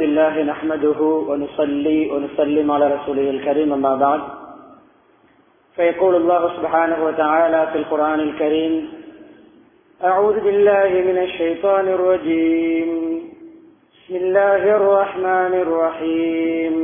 لله نحمده ونصلي ونسلم على رسوله الكريم أما بعد فيقول الله سبحانه وتعالى في القرآن الكريم أعوذ بالله من الشيطان الرجيم بسم الله الرحمن الرحيم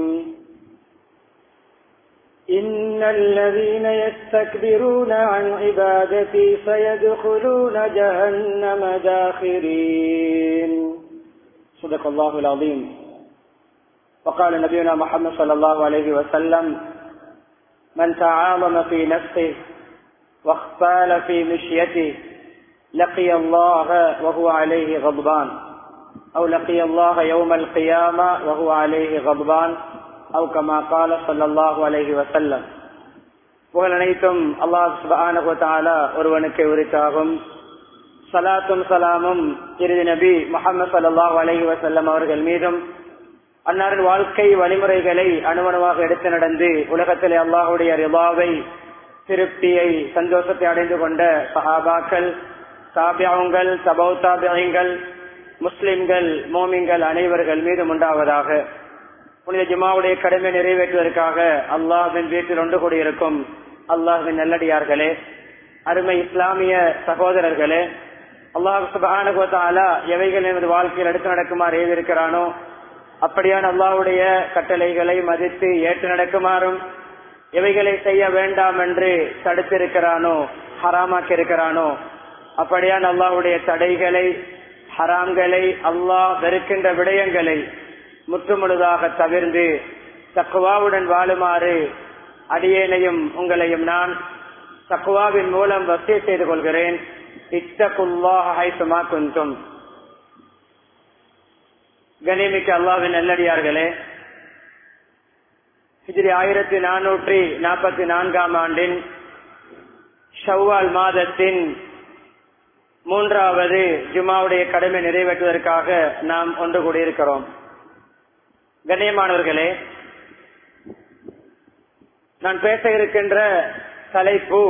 إن الذين يستكبرون عن عبادتي سيدخلون جهنم داخرين صدق الله العظيم وقال نبينا محمد صلى الله عليه وسلم من تعاظم في نفسه واختال في مشيته لقي الله وهو عليه غضبان أو لقي الله يوم القيامة وهو عليه غضبان أو كما قال صلى الله عليه وسلم புகழ் அனைத்தும் அல்லாஹ் சுபானு தாலா ஒருவனுக்கு உரித்தாகும் சலாத்தும் சலாமும் இறுதி நபி முகமது சல்லாஹ் அலஹி வசல்லம் அவர்கள் மீதும் அன்னாரின் வாழ்க்கை வழிமுறைகளை அணுவணுவாக எடுத்து நடந்து உலகத்திலே அல்லாஹுடைய ரிபாவை திருப்தியை சந்தோஷத்தை அடைந்து கொண்ட சஹாபாக்கள் தாபியாவுங்கள் சபௌ தாபியங்கள் முஸ்லிம்கள் மோமிங்கள் அனைவர்கள் மீதும் உண்டாவதாக புனித ஜுமாவுடைய கடமை நிறைவேற்றுவதற்காக அல்லாஹின் வீட்டில் ஒன்று கூடியிருக்கும் அல்லாஹின் நல்லடியார்களே அருமை இஸ்லாமிய சகோதரர்களே அல்லாஹ் சுபானுகோத்தாலா எவைகள் எனது வாழ்க்கையில் எடுத்து நடக்குமாறு ஏதிருக்கிறானோ அப்படியான அல்லாஹுடைய கட்டளைகளை மதித்து ஏற்று நடக்குமாறும் எவைகளை செய்ய வேண்டாம் என்று தடுத்திருக்கிறானோ ஹராமாக்கி இருக்கிறானோ அப்படியான அல்லாஹுடைய தடைகளை ஹராம்களை அல்லாஹ் வெறுக்கின்ற விடயங்களை முற்றுமுழுதாக தவிர்ந்து தக்குவாவுடன் வாழுமாறு அடியேனையும் உங்களையும் நான் தக்குவாவின் மூலம் வசதி செய்து கொள்கிறேன் இத்தகுல்லாஹுமா குந்தும் கனிமிக்க அல்லாவின் நல்லடியார்களே ஹிஜ்ரி ஆயிரத்தி நானூற்றி நாற்பத்தி நான்காம் ஆண்டின் ஷவ்வால் மாதத்தின் மூன்றாவது ஜுமாவுடைய கடமை நிறைவேற்றுவதற்காக நாம் ஒன்று கூடியிருக்கிறோம் கண்ணியமானவர்களே நான் பேச இருக்கின்ற தலைப்பு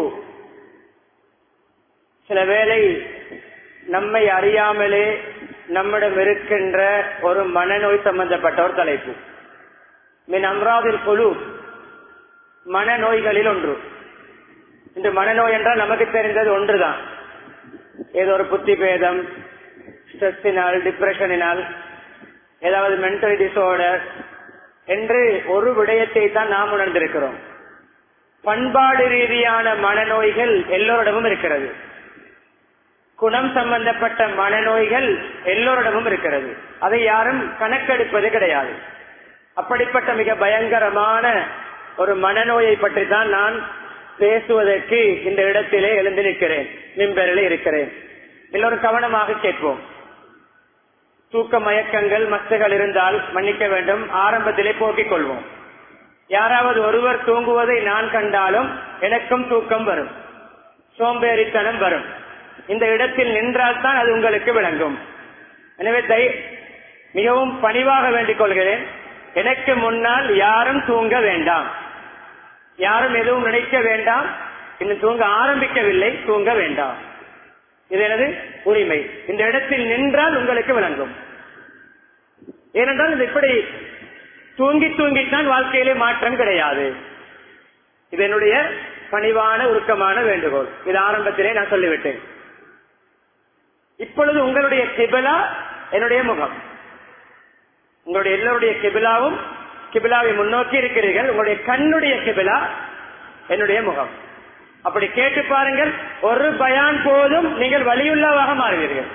சில வேளை நம்மை அறியாமலே நம்மிடம் இருக்கின்ற ஒரு மனநோய் சம்பந்தப்பட்ட ஒரு தலைப்பு மின் அம்ராவில் குழு மனநோய்களில் ஒன்று இந்த மனநோய் என்றால் நமக்கு தெரிந்தது ஒன்றுதான் ஏதோ ஒரு புத்தி பேதம் ஸ்ட்ரெஸ்ஸினால் டிப்ரெஷனினால் ஏதாவது மென்டல் டிசார்டர் என்று ஒரு விடயத்தை தான் நாம் உணர்ந்திருக்கிறோம் பண்பாடு ரீதியான மனநோய்கள் எல்லோரிடமும் இருக்கிறது குணம் சம்பந்தப்பட்ட மனநோய்கள் எல்லோரிடமும் இருக்கிறது அதை யாரும் கணக்கெடுப்பது கிடையாது அப்படிப்பட்ட மிக பயங்கரமான ஒரு மனநோயை பற்றி தான் நான் பேசுவதற்கு இந்த இடத்திலே எழுந்து நிற்கிறேன் மின்பரில் இருக்கிறேன் எல்லோரும் கவனமாக கேட்போம் தூக்க மயக்கங்கள் மஸ்துகள் இருந்தால் மன்னிக்க வேண்டும் ஆரம்பத்திலே போக்கிக் கொள்வோம் யாராவது ஒருவர் தூங்குவதை நான் கண்டாலும் எனக்கும் தூக்கம் வரும் சோம்பேறித்தனம் வரும் இந்த இடத்தில் நின்றால் தான் அது உங்களுக்கு விளங்கும் எனவே தை மிகவும் பணிவாக வேண்டிக் கொள்கிறேன் எனக்கு முன்னால் யாரும் தூங்க வேண்டாம் யாரும் எதுவும் நினைக்க வேண்டாம் இன்னும் தூங்க ஆரம்பிக்கவில்லை தூங்க வேண்டாம் இது எனது உரிமை இந்த இடத்தில் நின்றால் உங்களுக்கு விளங்கும் ஏனென்றால் இது இப்படி தூங்கி தூங்கித்தான் வாழ்க்கையிலே மாற்றம் கிடையாது இது என்னுடைய பணிவான உருக்கமான வேண்டுகோள் இது ஆரம்பத்திலே நான் சொல்லிவிட்டேன் இப்பொழுது உங்களுடைய கிபிலா என்னுடைய முகம் உங்களுடைய எல்லோருடைய கிபிலாவும் கிபிலாவை முன்னோக்கி இருக்கிறீர்கள் உங்களுடைய கண்ணுடைய கிபிலா என்னுடைய முகம் அப்படி கேட்டு பாருங்கள் ஒரு பயான் போதும் நீங்கள் வழியுள்ளவாக மாறுவீர்கள்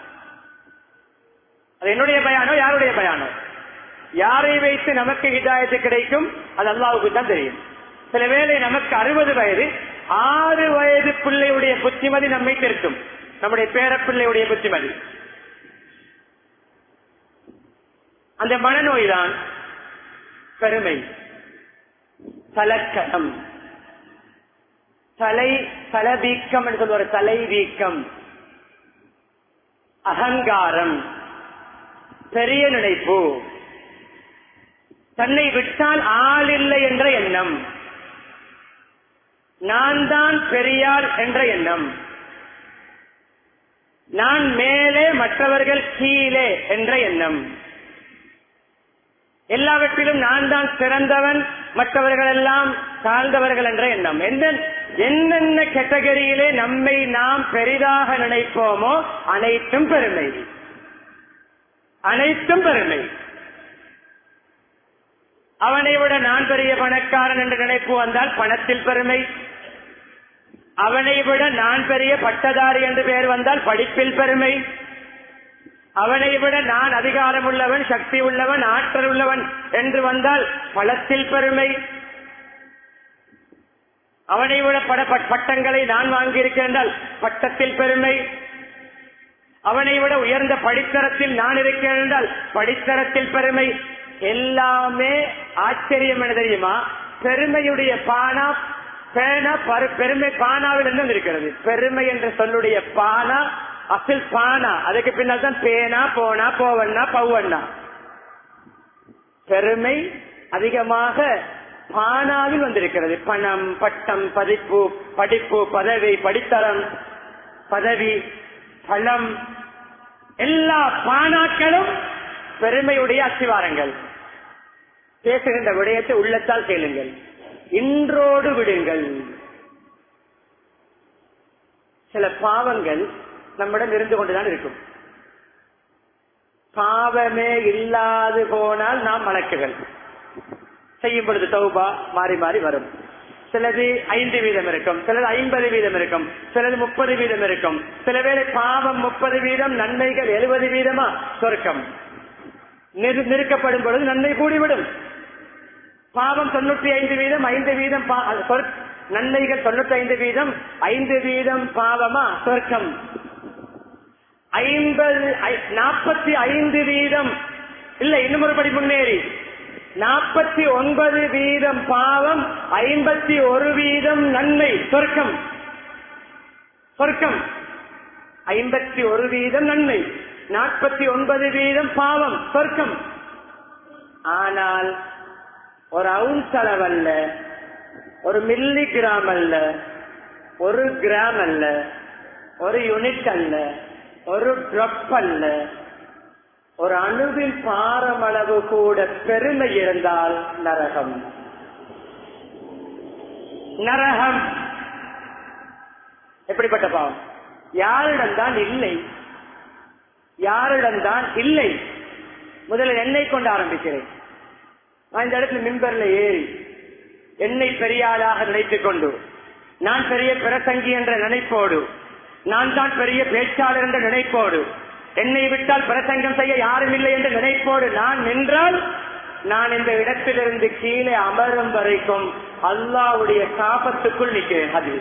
அது என்னுடைய பயானோ யாருடைய பயானோ யாரை வைத்து நமக்கு ஹிதாயத்து கிடைக்கும் அது அல்லாவுக்கு தான் தெரியும் சில வேளை நமக்கு அறுபது வயது ஆறு வயது பிள்ளையுடைய புத்திமதி நம்மை திருத்தும் நம்முடைய பேரப்பிள்ளையுடைய புத்திமதி அந்த மனநோய் தான் பெருமை தலக்கணம் தலை தலவீக்கம் என்று சொல்லுவார் தலை வீக்கம் அகங்காரம் பெரிய நினைப்பு தன்னை விட்டால் ஆள் இல்லை என்ற எண்ணம் நான் தான் பெரியார் என்ற எண்ணம் நான் மேலே மற்றவர்கள் கீழே என்ற எண்ணம் எல்லாவற்றிலும் நான் தான் சிறந்தவன் மற்றவர்கள் எல்லாம் தாழ்ந்தவர்கள் என்ற எண்ணம் என்ன என்னென்ன கேட்டகரியிலே நம்மை நாம் பெரிதாக நினைப்போமோ அனைத்தும் பெருமை அனைத்தும் பெருமை அவனை விட நான் பெரிய பணக்காரன் என்று நினைப்பு வந்தால் பணத்தில் பெருமை அவனை விட நான் பெரிய பட்டதாரி என்று பெயர் வந்தால் படிப்பில் பெருமை அவனை விட நான் அதிகாரம் உள்ளவன் சக்தி உள்ளவன் ஆற்றல் உள்ளவன் என்று வந்தால் பலத்தில் பெருமை அவனை விட பட பட்டங்களை நான் வாங்கியிருக்கேன் என்றால் பட்டத்தில் பெருமை அவனை விட உயர்ந்த படித்தரத்தில் நான் இருக்கிறேன் என்றால் படித்தரத்தில் பெருமை எல்லாமே ஆச்சரியம் என தெரியுமா பெருமையுடைய பானா பேனா பரு- பெருமை பானாவில் இருந்து இருக்கிறது பெருமை என்ற சொல்லுடைய பானா அசில் பானா அதுக்கு பின்னால் தான் பேனா போனா போவண்ணா பௌவண்ணா பெருமை அதிகமாக பானாவில் வந்திருக்கிறது பணம் பட்டம் பதிப்பு படிப்பு பதவி படித்தரம் பதவி பழம் எல்லா பானாக்களும் பெருமையுடைய அஸ்திவாரங்கள் பேசுகின்ற விடயத்தை உள்ளத்தால் கேளுங்கள் இன்றோடு விடுங்கள் சில பாவங்கள் நம்மிடம் இருந்து கொண்டுதான் இருக்கும் பாவமே இல்லாது போனால் நாம் மலக்குகள் செய்யும் பொழுது தௌபா மாறி மாறி வரும் சிலது ஐந்து வீதம் இருக்கும் சிலது ஐம்பது வீதம் இருக்கும் சிலது முப்பது வீதம் இருக்கும் சில வேளை பாவம் முப்பது வீதம் நன்மைகள் எழுபது வீதமா சொர்க்கம் நெரு- நெருக்கப்படும் பொழுது நன்மை கூடிவிடும் பாவம் தொண்ணூற்றி ஐந்து வீதம் ஐந்து வீதம் பா- அது சொர்க்- நன்மைகள் தொண்ணூத்தி ஐந்து வீதம் ஐந்து வீதம் பாவமா சொர்க்கம் ஐம்பது நாற்பத்தி ஐந்து வீதம் இல்ல இன்னும் ஒரு படி முன்னேறி நாற்பத்தி ஒன்பது வீதம் பாவம் ஐம்பத்தி ஒரு வீதம் நன்மை சொர்க்கம் சொர்க்கம் ஐம்பத்தி ஒரு வீதம் நன்மை நாற்பத்தி ஒன்பது வீதம் பாவம் சொர்க்கம் ஆனால் ஒரு அவுன்ஸ் அளவல்ல ஒரு மில்லி கிராம் அல்ல ஒரு கிராம் அல்ல ஒரு யூனிட் அல்ல ஒரு ட்ரப் அல்ல ஒரு அணுவின் பாரமளவு கூட பெருமை இருந்தால் நரகம் நரகம் எப்படிப்பட்ட பாவம் யாரிடம்தான் இல்லை யாரிடம்தான் இல்லை முதலில் என்னை கொண்டு ஆரம்பிக்கிறேன் நான் இந்த இடத்துல மிம்பர்ல ஏறி என்னை பெரிய ஆளாக நினைத்துக் கொண்டு நான் பெரிய பிரசங்கி என்ற நினைப்போடு நான் தான் பெரிய பேச்சாளர் என்ற நினைப்போடு என்னை விட்டால் பிரசங்கம் செய்ய யாரும் இல்லை என்ற நினைப்போடு நான் நின்றால் நான் இந்த இடத்திலிருந்து கீழே அமரும் வரைக்கும் அல்லாவுடைய சாபத்துக்குள் நிற்கிறேன் அது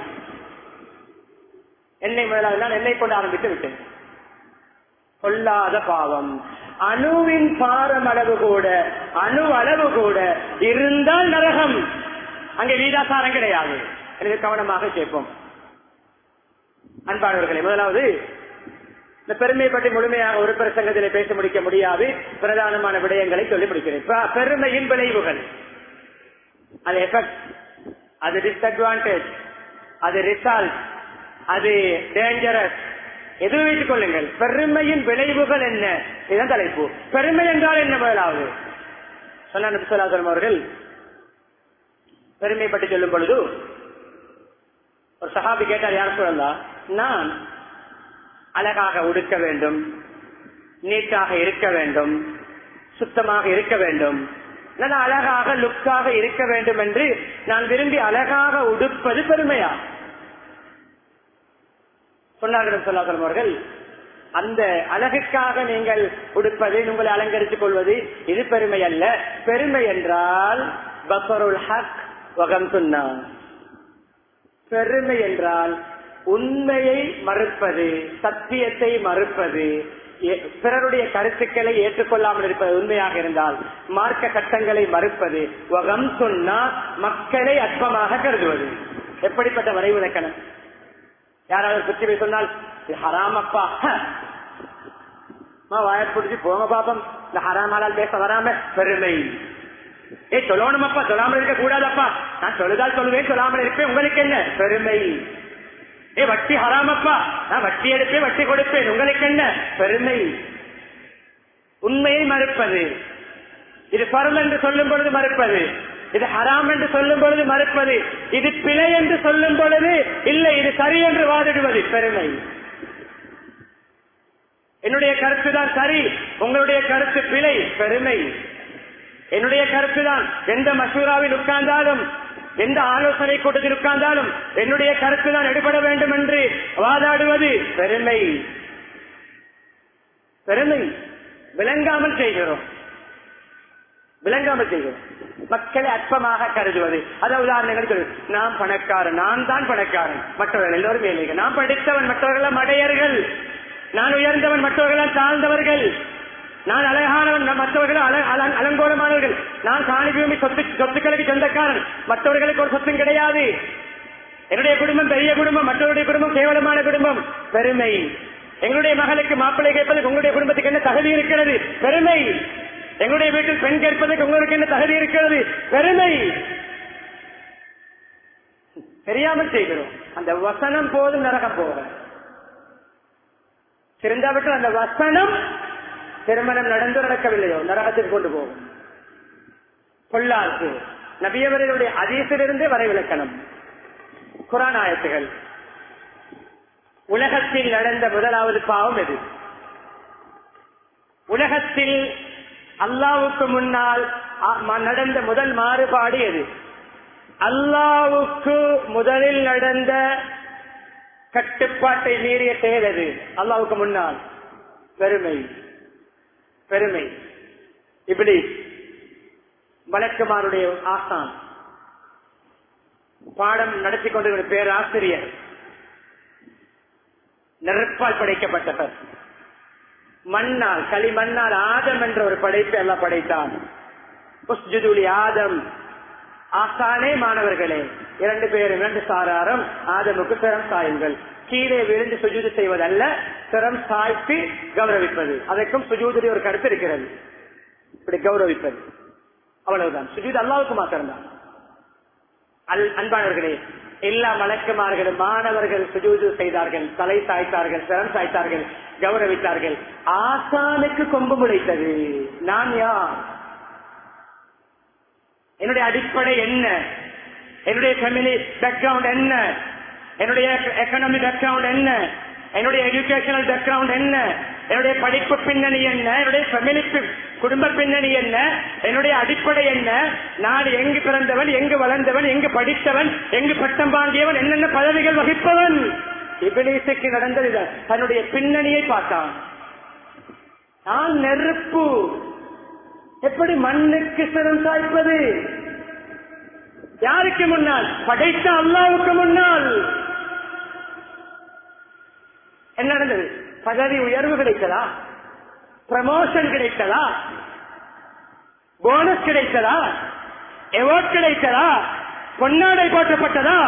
என்னை முதலாவது நான் என்னை கொண்டு ஆரம்பித்து விட்டேன் கொல்லாத பாவம் அணுவின் பாரம் அளவு கூட அணு அளவு கூட இருந்தால் நரகம் அங்கே வீதாசாரம் கிடையாது எனவே கவனமாக கேட்போம் அன்பானவர்களே முதலாவது இந்த பெருமையை பற்றி முழுமையாக ஒரு பிரசங்கத்திலே பேச முடிக்க முடியாது பிரதானமான விடயங்களை சொல்லி முடிக்கிறேன் ப- பெருமையின் விளைவுகள் அது எஃபெக்ட் அது டிஸ்அட்வான்டேஜ் அது ரிசல்ட் அது டேஞ்சரஸ் எது வைத்துக் கொள்ளுங்கள் பெருமையின் விளைவுகள் என்ன இதுதான் தலைப்பு பெருமை என்றால் என்ன முதலாவது சொன்ன நபி ஸல்லல்லாஹு அலைஹி வஸல்லம் அவர்கள் பெருமை பற்றி சொல்லும் பொழுது ஒரு சஹாபி கேட்டார் யார் சொல்லலாம் நான் அழகாக உடுக்க வேண்டும் நீட்டாக இருக்க வேண்டும் சுத்தமாக இருக்க வேண்டும் நல்ல அழகாக லுக்காக இருக்க வேண்டும் என்று நான் விரும்பி அழகாக உடுப்பது பெருமையா சொன்னார்கள் சொல்லாசலம் அவர்கள் அந்த அழகுக்காக நீங்கள் உடுப்பது உங்களை அலங்கரித்துக் கொள்வது இது பெருமை அல்ல பெருமை என்றால் பசருல் ஹக் வகம் சொன்னார் பெருமை என்றால் உண்மையை மறுப்பது சத்தியத்தை மறுப்பது எ- பிறருடைய கருத்துக்களை ஏற்றுக்கொள்ளாமல் இருப்பது உண்மையாக இருந்தால் மார்க்க சட்டங்களை மறுப்பது வகம் சொன்னா மக்களை அற்பமாக கருதுவது எப்படிப்பட்ட வரைவு இலக்கணம் யாராவது குத்தி போய் சொன்னால் "இது ஹராம் அப்பா வாயத் பிடிச்சி போங்க பாப்பம் இந்த ஹராமாலால் பேச வராம பெருமை ஏ சொல்லணும் அப்பா சொல்லாமல் இருக்க கூடாதப்பா நான் சொல்லுதால் சொல்லுவேன் சொல்லாமல் இருப்பேன் உங்களுக்கு என்ன பெருமை ஏ வட்டி ஹராமப்பா நான் வட்டி எடுப்பேன் வட்டி கொடுப்பேன் உங்களுக்கு என்ன பெருமை உண்மையை மறுப்பது இது பருள் என்று சொல்லும் பொழுது மறுப்பது இது ஹராம் என்று சொல்லும் பொழுது மறுப்பது இது பிழை என்று சொல்லும் பொழுது இல்லை இது சரி என்று வாதிடுவது பெருமை என்னுடைய கருத்து தான் சரி உங்களுடைய கருத்து பிழை பெருமை என்னுடைய கருத்து தான் எந்த மசூராவில் உட்கார்ந்தாலும் எந்த ஆலோசனை கூட்டத்தில் உட்கார்ந்தாலும் என்னுடைய கருத்து தான் எடுபட வேண்டும் என்று வாதாடுவது பெருமை பெருமை விளங்காமல் செய்கிறோம் விளங்காமல் செய்கிறோம் மக்களை அற்பமாக கருதுவது அதாவது உதாரணங்கள் சொல்லு. நான் பணக்காரன் நான் தான் பணக்காரன் மற்றவர்கள் எல்லோரும் ஏழைகள் நான் படித்தவன் மற்றவர்கள் அடையர்கள் நான் உயர்ந்தவன் மற்றவர்கள் தாழ்ந்தவர்கள் நான் அழகானவன் நான் மற்றவர்கள் அல- அல- அலங்கோலமானவர்கள் நான் காணி பூமி சொத்து சொத்துக்களுக்கு சொந்தக்காரன் மற்றவர்களுக்கு ஒரு சொத்தும் கிடையாது என்னுடைய குடும்பம் பெரிய குடும்பம் மற்றவருடைய குடும்பம் கேவலமான குடும்பம் பெருமை எங்களுடைய மகளுக்கு மாப்பிள்ளை கேட்பதற்கு உங்களுடைய குடும்பத்துக்கு என்ன தகுதி இருக்கிறது பெருமை எங்களுடைய வீட்டில் பெண் கேட்பதற்கு உங்களுக்கு என்ன தகுதி இருக்கிறது பெருமை தெரியாமல் செய்கிறோம் அந்த வசனம் போதும் நரகம் போக சிறந்தாவிட்டு அந்த வசனம் திருமணம் நடந்து நடக்கவில்லையோ நரகத்திற்கு கொண்டு போகும் பொல்லாது நபியவர்களுடைய அதீசிலிருந்தே வரைவிலக்கணம் குரான் ஆயத்துகள் உலகத்தில் நடந்த முதலாவது பாவம் எது உலகத்தில் அல்லாவுக்கு முன்னால் அ- ம- நடந்த முதல் மாறுபாடு எது அல்லாவுக்கு முதலில் நடந்த கட்டுப்பாட்டை மீறிய செயல் எது அல்லாவுக்கு முன்னால் பெருமை பெருமை இப்படி வழக்குமாருடைய ஆசான் பாடம் நடத்தி கொண்டிருக்கிற பேராசிரியர் நெருப்பால் படைக்கப்பட்டவர் மண்ணால் களிமண்ணால் ஆதம் என்ற ஒரு படைப்பை எல்லாம் படைத்தான் உஸ்ஜுதுலி ஆதம் ஆசானே மாணவர்களே இரண்டு பேரும் இரண்டு சாராரம் ஆதமுக்கு சிரம் சாயுங்கள் கீழே விழுந்து சுஜூது செய்வதல்ல சிரம் சாய்த்து கௌரவிப்பது அதற்கும் சுஜூதில் ஒரு கருத்து இருக்கிறது இப்படி கௌரவிப்பது அவ்வளவுதான் சுஜூத் அல்லாவுக்கு மாத்திரம்தான் அல்- அன்பானவர்களே எல்லா மலக்குமார்களும் மாணவர்கள் சுஜூது செய்தார்கள் தலை சாய்த்தார்கள் சிரம் சாய்த்தார்கள் கௌரவித்தார்கள் ஆசானுக்கு கொம்பு முளைத்தது நான் யார் என்னுடைய அடிப்படை என்ன என்னுடைய ஃபேமிலி பேக்ரவுண்ட் என்ன என்னுடைய எக்கனாமிக் பேக்ரவுண்ட் என்ன என்னுடைய எஜுகேஷனல் பேக்ரவுண்ட் என்ன என்னுடைய படிப்பு பின்னணி என்ன என்னுடைய ஃபேமிலி குடும்ப பின்னணி என்ன என்னுடைய அடிப்படை என்ன நான் எங்கு பிறந்தவன் எங்கு வளர்ந்தவன் எங்கு படித்தவன் எங்கு பட்டம் வாங்கியவன் என்னென்ன பதவிகள் வகிப்பவன் இபிலிசுக்கு நடந்தது இதுதான். தன்னுடைய பின்னணியை பார்த்தான் நான் நெருப்பு எப்படி மண்ணுக்கு சிரம் சாய்ப்பது யாருக்கு முன்னால் படைத்த அல்லாவுக்கு முன்னால் என்ன நடந்தது பதவி உயர்வு கிடைத்ததா ப்ரமோஷன் கிடைத்ததா போனஸ் கிடைத்ததா எவார்ட் கிடைத்ததா பொன்னாடை போற்றப்பட்டதா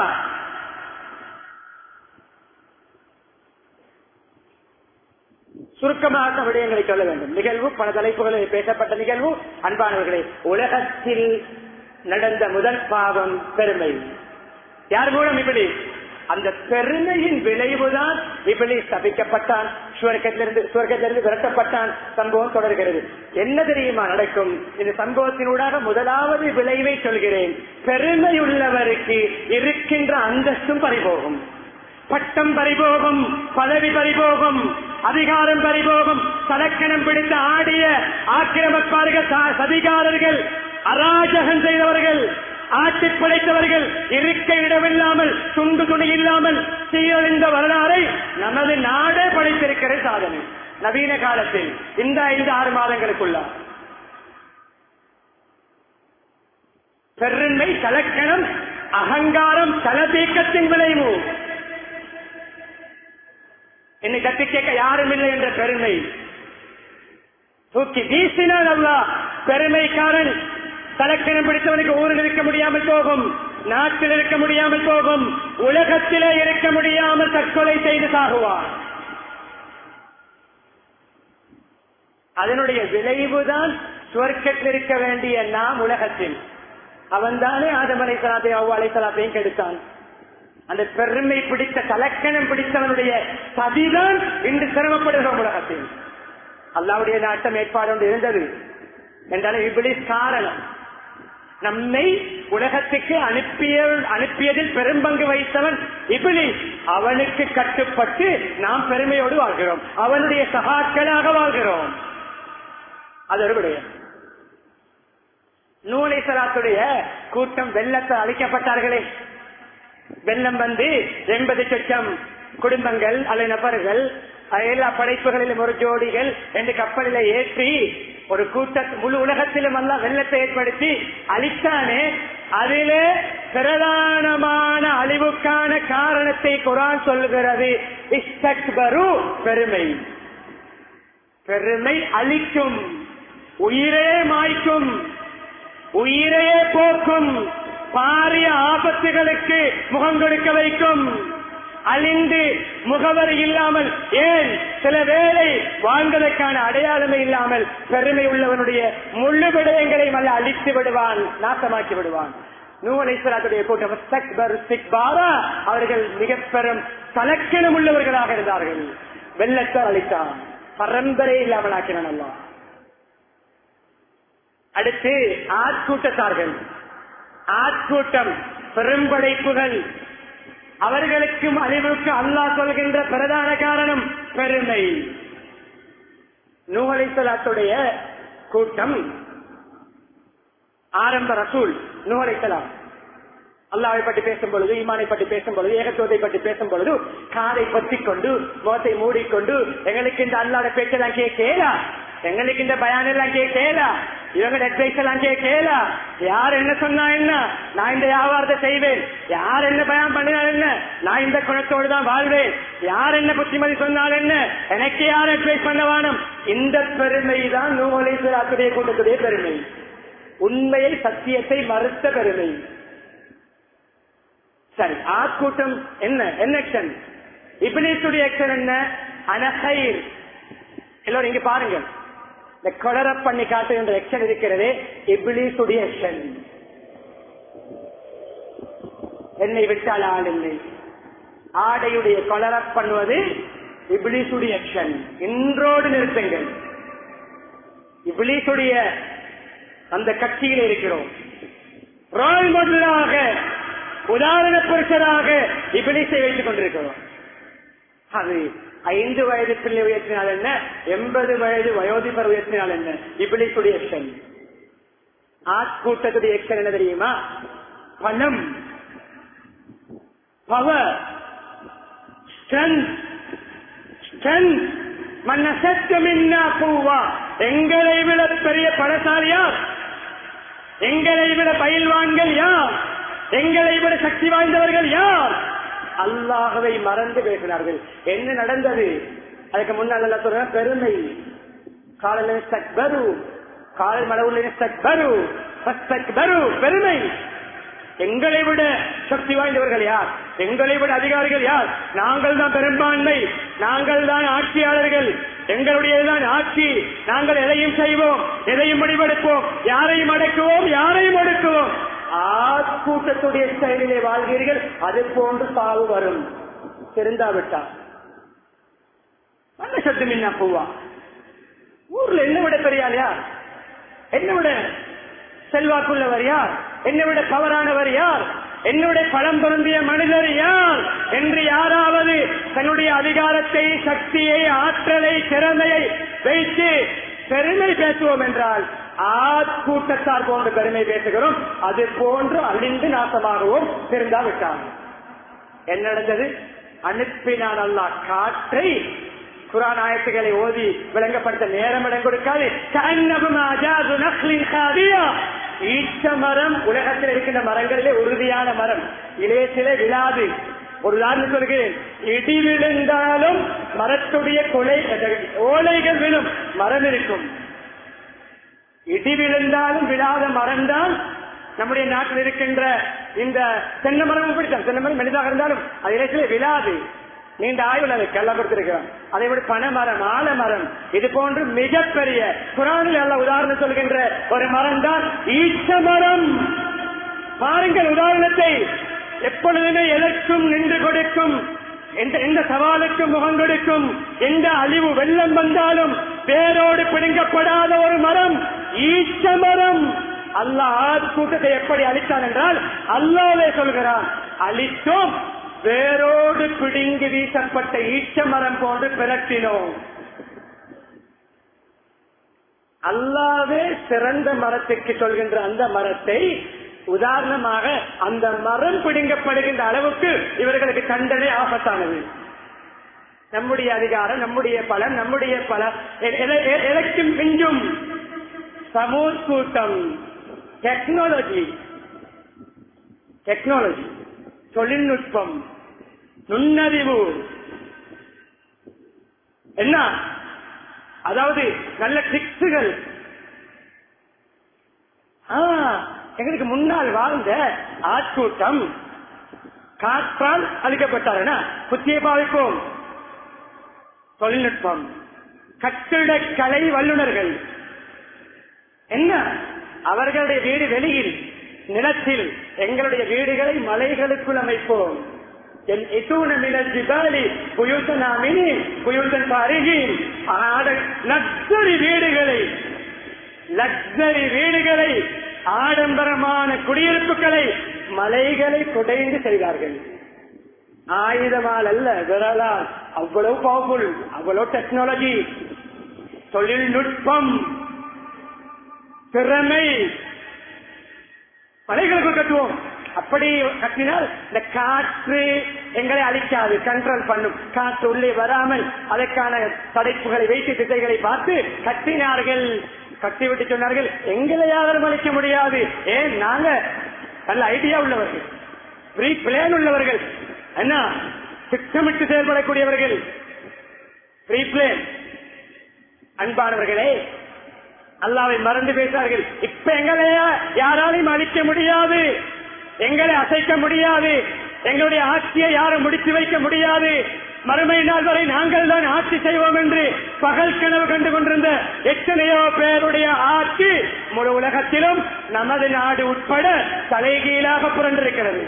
சுருக்கமாக விடயங்களை சொல்ல வேண்டும் நிகழ்வு பல தலைப்புகளில் பேசப்பட்ட நிகழ்வு அன்பானவர்களே உலகத்தில் நடந்த முதல் பாவம் பெருமை யார் மூலம் இப்படி அந்த பெருமையின் விளைவுதான் இப்படி ஸ்தபிக்கப்பட்டான் சுவர்க்கத்திலிருந்து சுவர்க்கத்திலிருந்து விரட்டப்பட்டான் சம்பவம் தொடர்கிறது என்ன தெரியுமா நடக்கும் இந்த சம்பவத்தினூடாக முதலாவது விளைவை சொல்கிறேன் பெருமை உள்ளவருக்கு இருக்கின்ற அந்தஸ்தும் பறிபோகும் பட்டம் பறிபோகும் பதவி பறிபோகும் அதிகாரம் பறிபோகும் தலக்கணம் பிடித்து ஆடிய ஆக்கிரமிப்பார்கள் ச- சதிகாரர்கள் அராஜகம் செய்தவர்கள் ஆட்சி படைத்தவர்கள் இருக்க இடமில்லாமல் துண்டு துணி இல்லாமல் சீரழிந்த வரலாறை நமது நாடே படைத்திருக்கிற சாதனை நவீன காலத்தில் இந்த ஐந்து ஆறு மாதங்களுக்குள்ள பெருமை கலக்கணம் அகங்காரம் தலதீக்கத்தின் விளைவு என்னை தட்டி கேட்க யாரும் இல்லை என்ற பெருமை தூக்கி வீசினால் அல்லா பெருமைக்காரன் தலக்கணம் பிடித்தவனுக்கு ஊரில் இருக்க முடியாமல் போகும் நாட்டில் இருக்க முடியாமல் போகும் உலகத்திலே இருக்க முடியாமல் தற்கொலை செய்து சாகுவான் அதனுடைய விளைவுதான் சுவர்க்கத்தில் இருக்க வேண்டிய நாம் உலகத்தில் அவன்தானே ஆதம் அலைசலாத்தையும் அவ்வா அலைசலாத்தையும் கெடுத்தான் அந்த பெருமை பிடித்த கலக்கணம் பிடித்தவனுடைய சதிதான் இன்று சிரமப்படுகிறோம் உலகத்தில் அல்லாவுடைய நாட்டம் ஏற்பாடு ஒன்று இருந்தது என்றாலும் இபிலிஸ் காரணம் நம்மை உலகத்துக்கு அனுப்பிய அனுப்பியதில் பெரும்பங்கு வைத்தவன் இபிலிஸ் அவனுக்கு கட்டுப்பட்டு நாம் பெருமையோடு வாழ்கிறோம் அவனுடைய சகாக்களாக வாழ்கிறோம் அது ஒரு விடயம் நூலை சலாத்துடைய கூட்டம் வெள்ளத்தால் அழிக்கப்பட்டார்களே வெள்ளம் வந்து எண்பது லட்சம் குடும்பங்கள் அல்லது நபர்கள் எல்லா படைப்புகளிலும் ஒரு ஜோடிகள் என்று கப்பலில ஏற்றி ஒரு கூட்ட முழு உலகத்திலும் எல்லாம் வெள்ளத்தை ஏற்படுத்தி அழித்தானே அதிலே பிரதானமான அழிவுக்கான காரணத்தை குரான் சொல்லுகிறது இஸ்தக்பரு பெருமை பெருமை அழிக்கும் உயிரே மாய்க்கும் உயிரையே போக்கும் பாரிய ஆபத்துகளுக்கு முகம் கொடுக்க வைக்கும் அழிந்து முகவரி இல்லாமல் ஏன் சில வேளை வாழ்ந்ததற்கான அடையாளமே இல்லாமல் பெருமை உள்ளவனுடைய முழு விடயங்களையும் அல்ல அழித்து விடுவான் நாசமாக்கி விடுவான் நூலேஸ்வரத்துடைய கூட்டம் அவர்கள் மிக பெரும் தலக்கணம் உள்ளவர்களாக இருந்தார்கள் வெள்ளத்தால் அழித்தான் பரம்பரை இல்லாமல் ஆக்கினான் அல்லா அடுத்து ஆட்கூட்டத்தார்கள் ஆட்கூட்டம் பெரும்படைப்புகள் அவர்களுக்கும் அழிவுக்கு அல்லாஹ் சொல்கின்ற பிரதான காரணம் பெருமை நூகலைத்தலாத்துடைய கூட்டம் ஆரம்ப ரசூல் நூகலைத்தலாம் அல்லாவை பற்றி பேசும் பொழுது ஈமானை பற்றி பேசும் பொழுது ஏகத்துவத்தை பற்றி பேசும் பொழுது காதை பற்றிக் கொண்டு முகத்தை மூடிக்கொண்டு எங்களுக்கு இந்த அல்லாத பேச்செல்லாம் கேட்கலா எங்களுக்கு இந்த பயானெல்லாம் கேட்கலா இவங்க அட்வைஸ் எல்லாம் கேட்கலா யார் என்ன சொன்னா என்ன நான் இந்த வியாபாரத்தை செய்வேன் யார் என்ன பயம் பண்ணினா என்ன நான் இந்த குணத்தோடு தான் வாழ்வேன் யார் என்ன புத்திமதி சொன்னால் என்ன எனக்கு யார் அட்வைஸ் பண்ண வானம் இந்த பெருமை தான் நூலேஸ்வராத்துடைய கூட்டத்துடைய பெருமை உண்மையை சத்தியத்தை மறுத்த பெருமை சரி ஆட்கூட்டம் என்ன என்ன ஆக்ஷன் இபிலிசுடைய ஆக்ஷன் என்ன அனஹைர் எல்லோரும் இங்க பாருங்க இந்த கொலர பண்ணி காட்டுகின்ற ஆக்ஷன் இருக்கிறது இபிலிசுடைய ஆக்ஷன் என்னை விட்டால் ஆள் இல்லை ஆடையுடைய கொலர பண்ணுவது இபிலிசுடைய ஆக்ஷன் இன்றோடு நிறுத்துங்கள் இபிலிசுடைய அந்த கட்சியில் இருக்கிறோம் ரோல் மாடலாக உதாரண புருஷராக இபிலிசை வைத்துக் கொண்டிருக்கிறோம் அது ஐந்து வயது பிள்ளை உயர்த்தினால் என்ன எண்பது வயது வயோதிபர் உயர்த்தினால் என்ன இபிலிசுடைய எக்ஷன் ஆட்கூட்டத்துடைய எக்ஷன் என்ன தெரியுமா பணம் பவர் எங்களை விட பெரிய பணசாலியார் எங்களை விட பயில்வான்கள் யார் எங்களை விட சக்தி வாய்ந்தவர்கள் யார் அல்லாஹவை மறந்து பேசினார்கள் என்ன நடந்தது அதுக்கு முன்னால் சொல்ற பெருமை காலையில் சக்பரு காலை மலவுள்ள பெருமை எங்களை விட சக்தி வாய்ந்தவர்கள் யார் எங்களை விட அதிகாரிகள் யார் நாங்கள் தான் பெரும்பான்மை நாங்கள் தான் ஆட்சியாளர்கள் எங்களுடையதுதான் ஆட்சி நாங்கள் எதையும் செய்வோம் எதையும் முடிவெடுப்போம் யாரையும் அடக்குவோம் யாரையும் ஒடுக்குவோம் ஆட்கூட்டத்துடைய செயலிலே வாழ்வீர்கள் அது போன்று சாவு வரும் தெரிந்தாவிட்டா நல்ல சத்து மின்னா பூவா ஊர்ல என்ன விட பெரியார் யார் என்ன விட செல்வாக்குள்ளவர் யார் என்னை விட பவரானவர் யார் என்னுடைய பலம் பொருந்திய மனிதர் யார் என்று யாராவது தன்னுடைய அதிகாரத்தை சக்தியை ஆற்றலை திறமையை வைத்து பெருமை பேசுவோம் என்றால் ஆட்கூட்டத்தார் போன்ற பெருமை பேசுகிறோம் அது போன்று அழிந்து நாசமாகவும் தெரிந்தாவிட்டான் என்ன நடந்தது அனுப்பினான் அல்லா காற்றை குரான் ஆயத்துக்களை ஓதி விளங்கப்படுத்த நேரம் இடம் கொடுக்காது ஈச்ச மரம் உலகத்தில் இருக்கின்ற மரங்களிலே உறுதியான மரம் இளையத்திலே விழாது ஒரு உதாரணம் சொல்கிறேன் இடி விழுந்தாலும் மரத்துடைய கொலை ஓலைகள் விழும் மரம் இருக்கும் இடி விழுந்தாலும் விழாத மரம் தான் நம்முடைய நாட்டில் இருக்கின்ற இந்த தென்னை மரம் பிடித்தான் தென்னை மரம் மெலிதாக இருந்தாலும் அது இலக்கிலே விழாது நீண்ட ஆய்வுல அதை கல்ல கொடுத்திருக்கிறோம் அதை விட பனைமரம் ஆலமரம் இது போன்று மிகப்பெரிய குரானில் அல்ல உதாரணம் சொல்கின்ற ஒரு மரம் தான் ஈச்ச மரம் பாருங்கள் உதாரணத்தை எப்பொழுதுமே எதற்கும் நின்று கொடுக்கும் எந்த எந்த சவாலுக்கும் முகம் கொடுக்கும் எந்த அழிவு வெள்ளம் வந்தாலும் வேரோடு பிடுங்கப்படாத ஒரு மரம் ஈச்சமரம் அல்லாஹ் ஆத் கூட்டத்தை எப்படி அழித்தான் என்றால் அல்லாவே சொல்கிறான் அழித்தோம் வேரோடு பிடுங்கி வீசப்பட்ட ஈச்சமரம் போன்று பிரட்டினோம் அல்லாவே சிறந்த மரத்துக்கு சொல்கின்ற அந்த மரத்தை உதாரணமாக அந்த மரம் பிடுங்கப்படுகின்ற அளவுக்கு இவர்களுக்கு தண்டனை ஆபத்தானது நம்முடைய அதிகாரம் நம்முடைய பலம் நம்முடைய பல எதற்கும் மிஞ்சும் சமூக கூட்டம் டெக்னாலஜி டெக்னாலஜி தொழில்நுட்பம் நுண்ணறிவு என்ன அதாவது நல்ல ட்ரிக்ஸுகள் எங்களுக்கு முன்னால் வாழ்ந்த ஆட்கூட்டம் காற்றால் அழிக்கப்பட்டார் புத்திய பாவிப்போம் தொழில்நுட்பம் கட்டிடக்கலை வல்லுநர்கள் என்ன அவர்களுடைய வீடு வெளியில் நிலத்தில் எங்களுடைய வீடுகளை மலைகளுக்குள் அமைப்போம் லக்ஸரி வீடுகளை லக்ஸரி வீடுகளை ஆடம்பரமான குடியிருப்புகளை மலைகளை குடைந்து செய்தார்கள் ஆயுதமால் அல்ல விரலால் அவ்வளவு பவர்ஃபுல் அவ்வளவு டெக்னாலஜி தொழில்நுட்பம் திறமை மலைகளுக்கு கட்டுவோம் அப்படி கட்டினால் இந்த காற்று எங்களை அழிக்காது கண்ட்ரோல் பண்ணும் காற்று உள்ளே வராமல் அதற்கான தடைப்புகளை வைத்து திசைகளை பார்த்து கட்டினார்கள் கட்டிவிட்டு சொன்னார்கள் எங்களை யாரும் அழிக்க முடியாது ஏன் நாங்க நல்ல ஐடியா உள்ளவர்கள் ஃப்ரீ பிளேன் உள்ளவர்கள் என்ன திட்டமிட்டு செயல்படக்கூடியவர்கள் ஃப்ரீ பிளேன் அன்பானவர்களே அல்லாவை மறந்து பேசார்கள் இப்ப எங்களை யாராலையும் அழிக்க முடியாது எங்களை அசைக்க முடியாது எங்களுடைய ஆட்சியை யாரும் முடித்து வைக்க முடியாது மறுமை நாள் வரை நாங்கள் தான் ஆட்சி செய்வோம் என்று பகல் கனவு கண்டு கொண்டிருந்த எத்தனையோ பேருடைய ஆட்சி முழு உலகத்திலும் நமது நாடு உட்பட தலைகீழாக புரண்டிருக்கிறது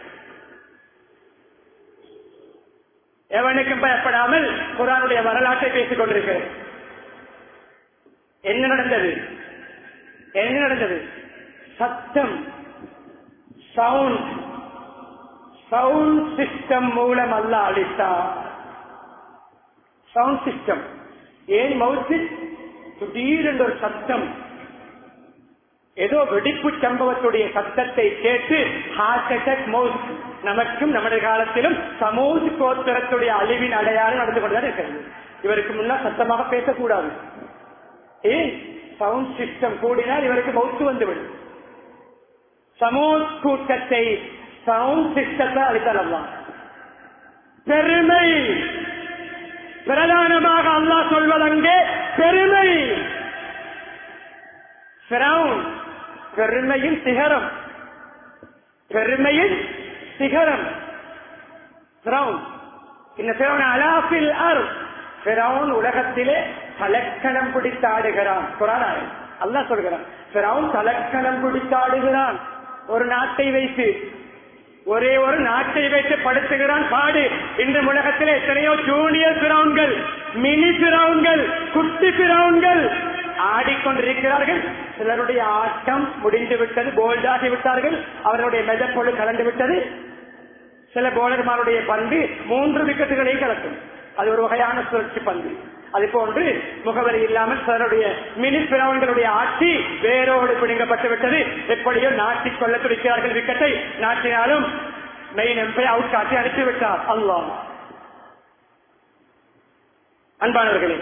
எவனுக்கும் பயப்படாமல் குரானுடைய வரலாற்றை பேசிக் கொண்டிருக்கிறது என்ன நடந்தது என்ன நடந்தது சத்தம் சவுண்ட் சவுண்ட் சிஸ்டம் மூலம் அல்ல அளித்தார் சவுண்ட் சிஸ்டம் ஏன் மவுத்தில் திடீரென்ற ஒரு சத்தம் ஏதோ வெடிப்பு சம்பவத்துடைய சத்தத்தை கேட்டு ஹார்ட் அட்டாக் மவுத் நமக்கும் நம்முடைய காலத்திலும் சமூக கோத்திரத்துடைய அழிவின் அடையாளம் நடந்து கொண்டுதான் இருக்கிறது இவருக்கு முன்னால் சத்தமாக பேசக்கூடாது ஏன் சவுண்ட் சிஸ்டம் கூடினால் இவருக்கு மவுத்து வந்துவிடும் சமூக கூட்டத்தை சவுண்ட் சிஸ்டத்தை அளித்தலாம் பெருமை பிரதானமாக அல்லாஹ் சொல்வதங்கே பெருமை பெருமையின் சிகரம் பெருமையின் சிகரம் அலாபில் அர் பிறவுன் உலகத்திலே தலக்கணம் பிடித்தாடுகிறான் குரானாய் அல்லா சொல்கிறான் பிறவுன் தலக்கணம் பிடித்தாடுகிறான் ஒரு நாட்டை வைத்து ஒரே ஒரு நாட்டை வைத்து படுத்துகிறான் பாடு இன்று உலகத்தில் எத்தனையோ ஜூனியர் பிறவுன்கள் மினி பிறவுன்கள் குட்டி பிறவுன்கள் ஆடிக்கொண்டிருக்கிறார்கள் சிலருடைய ஆட்டம் முடிந்து விட்டது போல்டாகி விட்டார்கள் அவர்களுடைய மெதப்பொழு கலந்து விட்டது சில போலர்மாருடைய பந்து மூன்று விக்கெட்டுகளை கலக்கும் அது ஒரு வகையான சுழற்சி பந்து அது போன்று முகவரி இல்லாமல் சிலருடைய மினி பிறவங்களுடைய ஆட்சி வேரோடு பிடுங்கப்பட்டு விட்டது எப்படியோ நாட்டிக் கொள்ள துடிக்கிறார்கள் விக்கெட்டை நாட்டினாலும் மெயின் எம்பை அவுட் காட்டி அனுப்பி விட்டார் அல்லா அன்பானவர்களே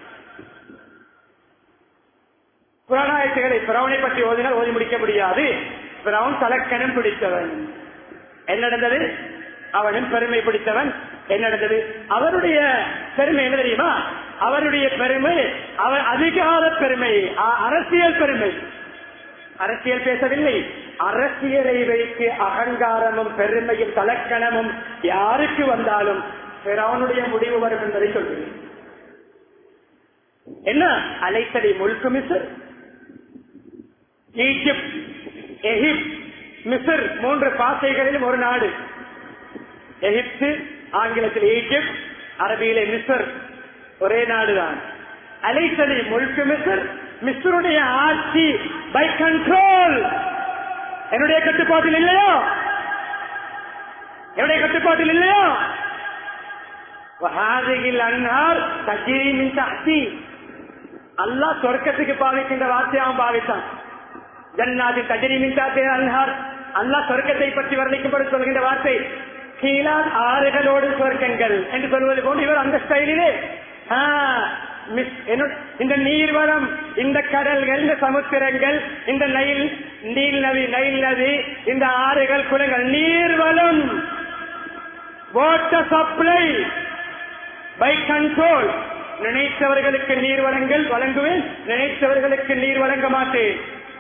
புறநாயத்துகளை பிறவனை பற்றி ஓதினால் ஓதி முடிக்க முடியாது பிறவன் தலக்கணம் பிடித்தவன் என்ன நடந்தது அவனும் பெருமை பிடித்தவன் என்ன நடந்தது அவருடைய பெருமை என்ன தெரியுமா அவருடைய பெருமை அவர் அதிகார பெருமை அ- அரசியல் பெருமை அரசியல் பேசவில்லை அரசியலை வைத்து அகங்காரமும் பெருமையும் தலக்கணமும் யாருக்கு வந்தாலும் பிறவனுடைய முடிவு வரும் என்பதை சொல்கிறேன் என்ன அலைத்தடி முழுக்கு மிசர் ஈஜிப்ட் எகிப்த் மிசர் மூன்று பாசைகளிலும் ஒரு நாடு எகிப்து ஆங்கிலத்தில் ஈஜிப்ட் அரபியிலே மிசர் ஒரே நாடுதான் அலைத்தடி முழுக்கு மிசர் மிஸ்ருடைய ஆட்சி பை கண்ட்ரோல் என்னுடைய கட்டுப்பாட்டில் இல்லையோ என்னுடைய கட்டுப்பாட்டில் இல்லையோ வஹாதிகில் அன்னார் தஜ்ரி மின் தஹ்தி அல்லாஹ் சொர்க்கத்துக்கு பாவிக்கின்ற வார்த்தையை அவன் பாவித்தான் ஜன்னாதி தஜ்ரி மின் தஹ்தி அன்ஹார் அல்லாஹ் சொர்க்கத்தை பற்றி வர்ணிக்கும்படி சொல்கின்ற வார்த்தை கீழால் ஆறுகளோடு சொர்க்கங்கள் என்று சொல்வது போன்று இவர் அந்த ஸ்டைலிலே ஆ, மிஸ்- என்னுடைய- இந்த நீர்வளம் இந்த கடல்கள் இந்த சமுத்திரங்கள் இந்த நைல் நீல் நதி நைல் நதி இந்த ஆறுகள் குளங்கள் நீர்வளம் வாட்டர் சப்ளை பை கண்ட்ரோல் நினைத்தவர்களுக்கு நீர் வழங்கல் வழங்குவேன் நினைத்தவர்களுக்கு நீர் வழங்க மாட்டேன்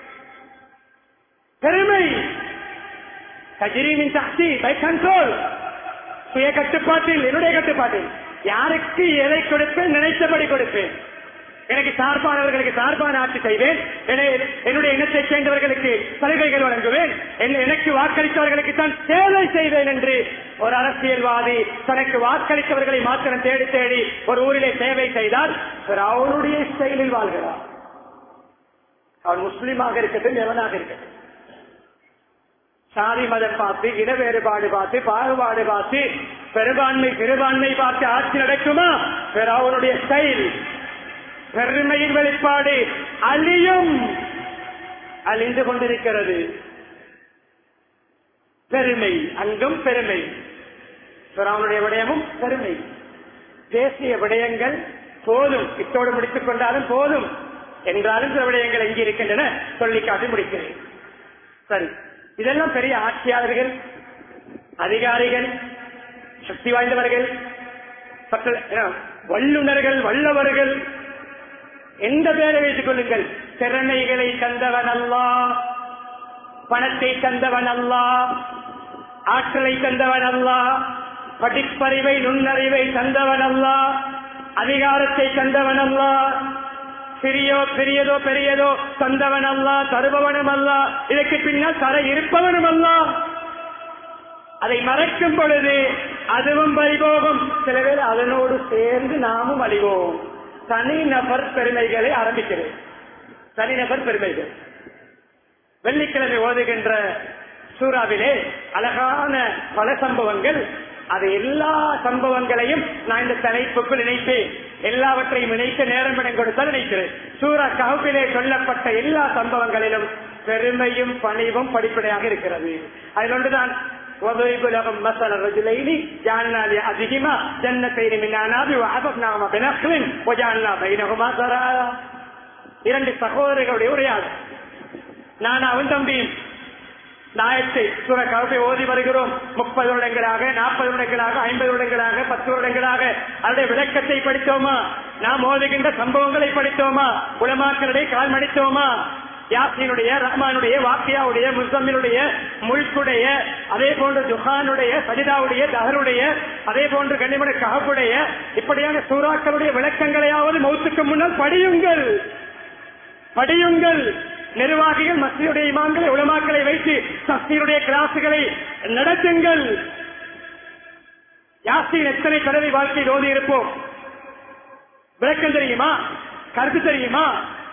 பெருமை கஜிரிமின் சக்தி பை கண்ட்ரோல் சுய கட்டுப்பாட்டில் என்னுடைய கட்டுப்பாட்டில் யாருக்கு எதை கொடுப்பேன் நினைத்தபடி கொடுப்பேன் எனக்கு சார்பானவர்களுக்கு சார்பான ஆட்சி செய்வேன் என- என்னுடைய இனத்தை சேர்ந்தவர்களுக்கு சலுகைகள் வழங்குவேன் என்- எனக்கு வாக்களித்தவர்களுக்கு தான் சேவை செய்வேன் என்று ஒரு அரசியல்வாதி தனக்கு வாக்களித்தவர்களை மாத்திரம் தேடி தேடி ஒரு ஊரிலே சேவை செய்தால் அவனுடைய ஸ்டைலில் வாழ்கிறார் அவன் முஸ்லீமாக இருக்கட்டும் எவனாக இருக்கட்டும் சாதி மதம் பார்த்து இன வேறுபாடு பார்த்து பாகுபாடு பார்த்து பெரும்பான்மை சிறுபான்மை பார்த்து ஆட்சி நடக்குமா அவனுடைய ஸ்டைல் பெருமையின் வெளிப்பாடு அழியும் அழிந்து கொண்டிருக்கிறது பெருமை அங்கும் பெருமை பிறவனுடைய விடயமும் பெருமை தேசிய விடயங்கள் போதும் இத்தோடு முடித்துக் கொண்டாலும் போதும் என்றாலும் சில விடயங்கள் எங்கே இருக்கின்றன சொல்லி காட்டி முடிக்கிறேன் சரி இதெல்லாம் பெரிய ஆட்சியாளர்கள் அதிகாரிகள் சக்தி வாய்ந்தவர்கள் சற்று, என்ன, வல்லுனர்கள் வல்லவர்கள் எந்த பேரை வைத்துக் கொள்ளுங்கள் திறமைகளை தந்தவன் அல்லா பணத்தை தந்தவன் அல்லா ஆற்றலை தந்தவன் அல்லா படிப்பறிவை நுண்ணறிவை தந்தவன் அல்லா அதிகாரத்தை தந்தவன் அல்லா சிறியோ பெரியதோ பெரியதோ தந்தவன் அல்லா தருபவனும் அல்லா இதற்கு பின்னால் தர இருப்பவனும் அல்லா அதை மறைக்கும் பொழுது அதுவும் பறிபோகும் சில பேர் அதனோடு சேர்ந்து நாமும் அழிவோம் தனிநபர் பெருமைகளை ஆரம்பிக்கிறேன் தனிநபர் பெருமைகள் வெள்ளிக்கிழமை ஓதுகின்ற சூறாவிலே அழகான பல சம்பவங்கள் அது எல்லா சம்பவங்களையும் நான் இந்த தலைப்புக்குள் நினைப்பேன் எல்லாவற்றையும் நினைத்து நேரம் இடம் கொடுத்தால் நினைக்கிறேன் சூரா கவுப்பிலே சொல்லப்பட்ட எல்லா சம்பவங்களிலும் பெருமையும் பணிவும் படிப்படையாக இருக்கிறது அதில் ஒன்றுதான் وضرب لهم مثل الرجلين جعلنا لأحدهما جنتين من أعناب وحفظناهما بنخل وجعلنا بينهما زرعا இரண்டு சகோதரர்களுடைய உரையாடல் நானாவும் தம்பியும் நாயத்தை சுர கவப்பை ஓதி வருகிறோம் முப்பது வருடங்களாக நாற்பது வருடங்களாக ஐம்பது வருடங்களாக பத்து வருடங்களாக அதனுடைய விளக்கத்தை படித்தோமா நாம் ஓதுகின்ற சம்பவங்களை படித்தோமா உலமாக்களுடைய கால் மடித்தோமா யாசினுடைய ரஹ்மானுடைய வாக்கியாவுடைய முசம்மினுடைய முல்குடைய அதே போன்று ஜுஹானுடைய சஜிதாவுடைய தஹருடைய அதே போன்று கண்ணிமட கஹபுடைய இப்படியான சூறாக்களுடைய விளக்கங்களையாவது மௌத்துக்கு முன்னால் படியுங்கள் படியுங்கள் நிர்வாகிகள் மத்தியுடைய இமாம்களை உலமாக்களை வைத்து சஸ்தியுடைய கிளாசுகளை நடத்துங்கள் யாசின் எத்தனை தடவை வாழ்க்கையில் ஓதி இருப்போம் விளக்கம் தெரியுமா கருத்து தெரியுமா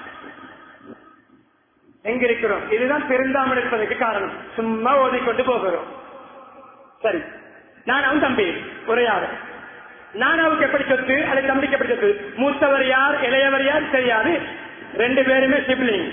எங்க இருக்கிறோம் இதுதான் பெருந்தாமல் இருப்பதற்கு காரணம் சும்மா ஓதிக்கொண்டு போகிறோம் சரி நான் அவன் தம்பி உரையாடு நானாவுக்கு எப்படி சொத்து அல்லது தம்பிக்கு எப்படி சொத்து மூத்தவர் யார் இளையவர் யார் தெரியாது ரெண்டு பேருமே சிப்ளிங்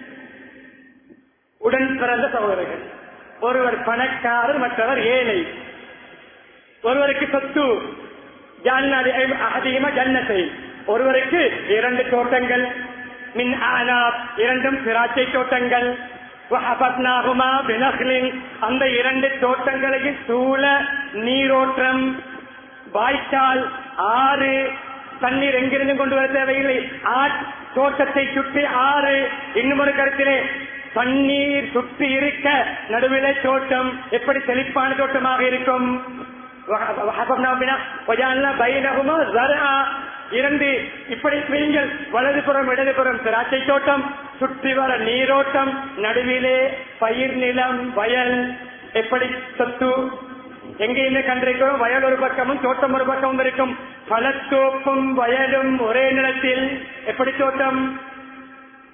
உடன் பிறந்த சகோதரர்கள் ஒருவர் பணக்காரர் மற்றவர் ஏழை ஒருவருக்கு சொத்து ஜான்னாதி அதிகமா ஜன்னத்தை ஒருவருக்கு இரண்டு தோட்டங்கள் மின் ஆனாப் இரண்டும் திராட்சை தோட்டங்கள் வஹபத்னாகுமா பினஹ்லின் அந்த இரண்டு தோட்டங்களையும் சூழ நீரோட்டம் வாய்க்கால் ஆறு தண்ணீர் எங்கிருந்து கொண்டு வர தேவையில்லை ஆட் தோட்டத்தை சுற்றி ஆறு இன்னும் ஒரு கருத்திலே தண்ணீர் சுற்றி இருக்க நடுவிலே தோட்டம் எப்படி செழிப்பான தோட்டமாக இருக்கும் இரண்டு இப்படி நீங்கள் வலதுபுறம் இடதுபுறம் திராட்சை தோட்டம் சுற்றி வர நீரோட்டம் நடுவிலே பயிர் நிலம் வயல் எப்படி சொத்து எங்கேயுமே கண்டிருக்கிறோம் வயல் ஒரு பக்கமும் தோட்டம் ஒரு பக்கமும் இருக்கும் பழத்தோப்பும் வயலும் ஒரே நிலத்தில் எப்படி தோட்டம்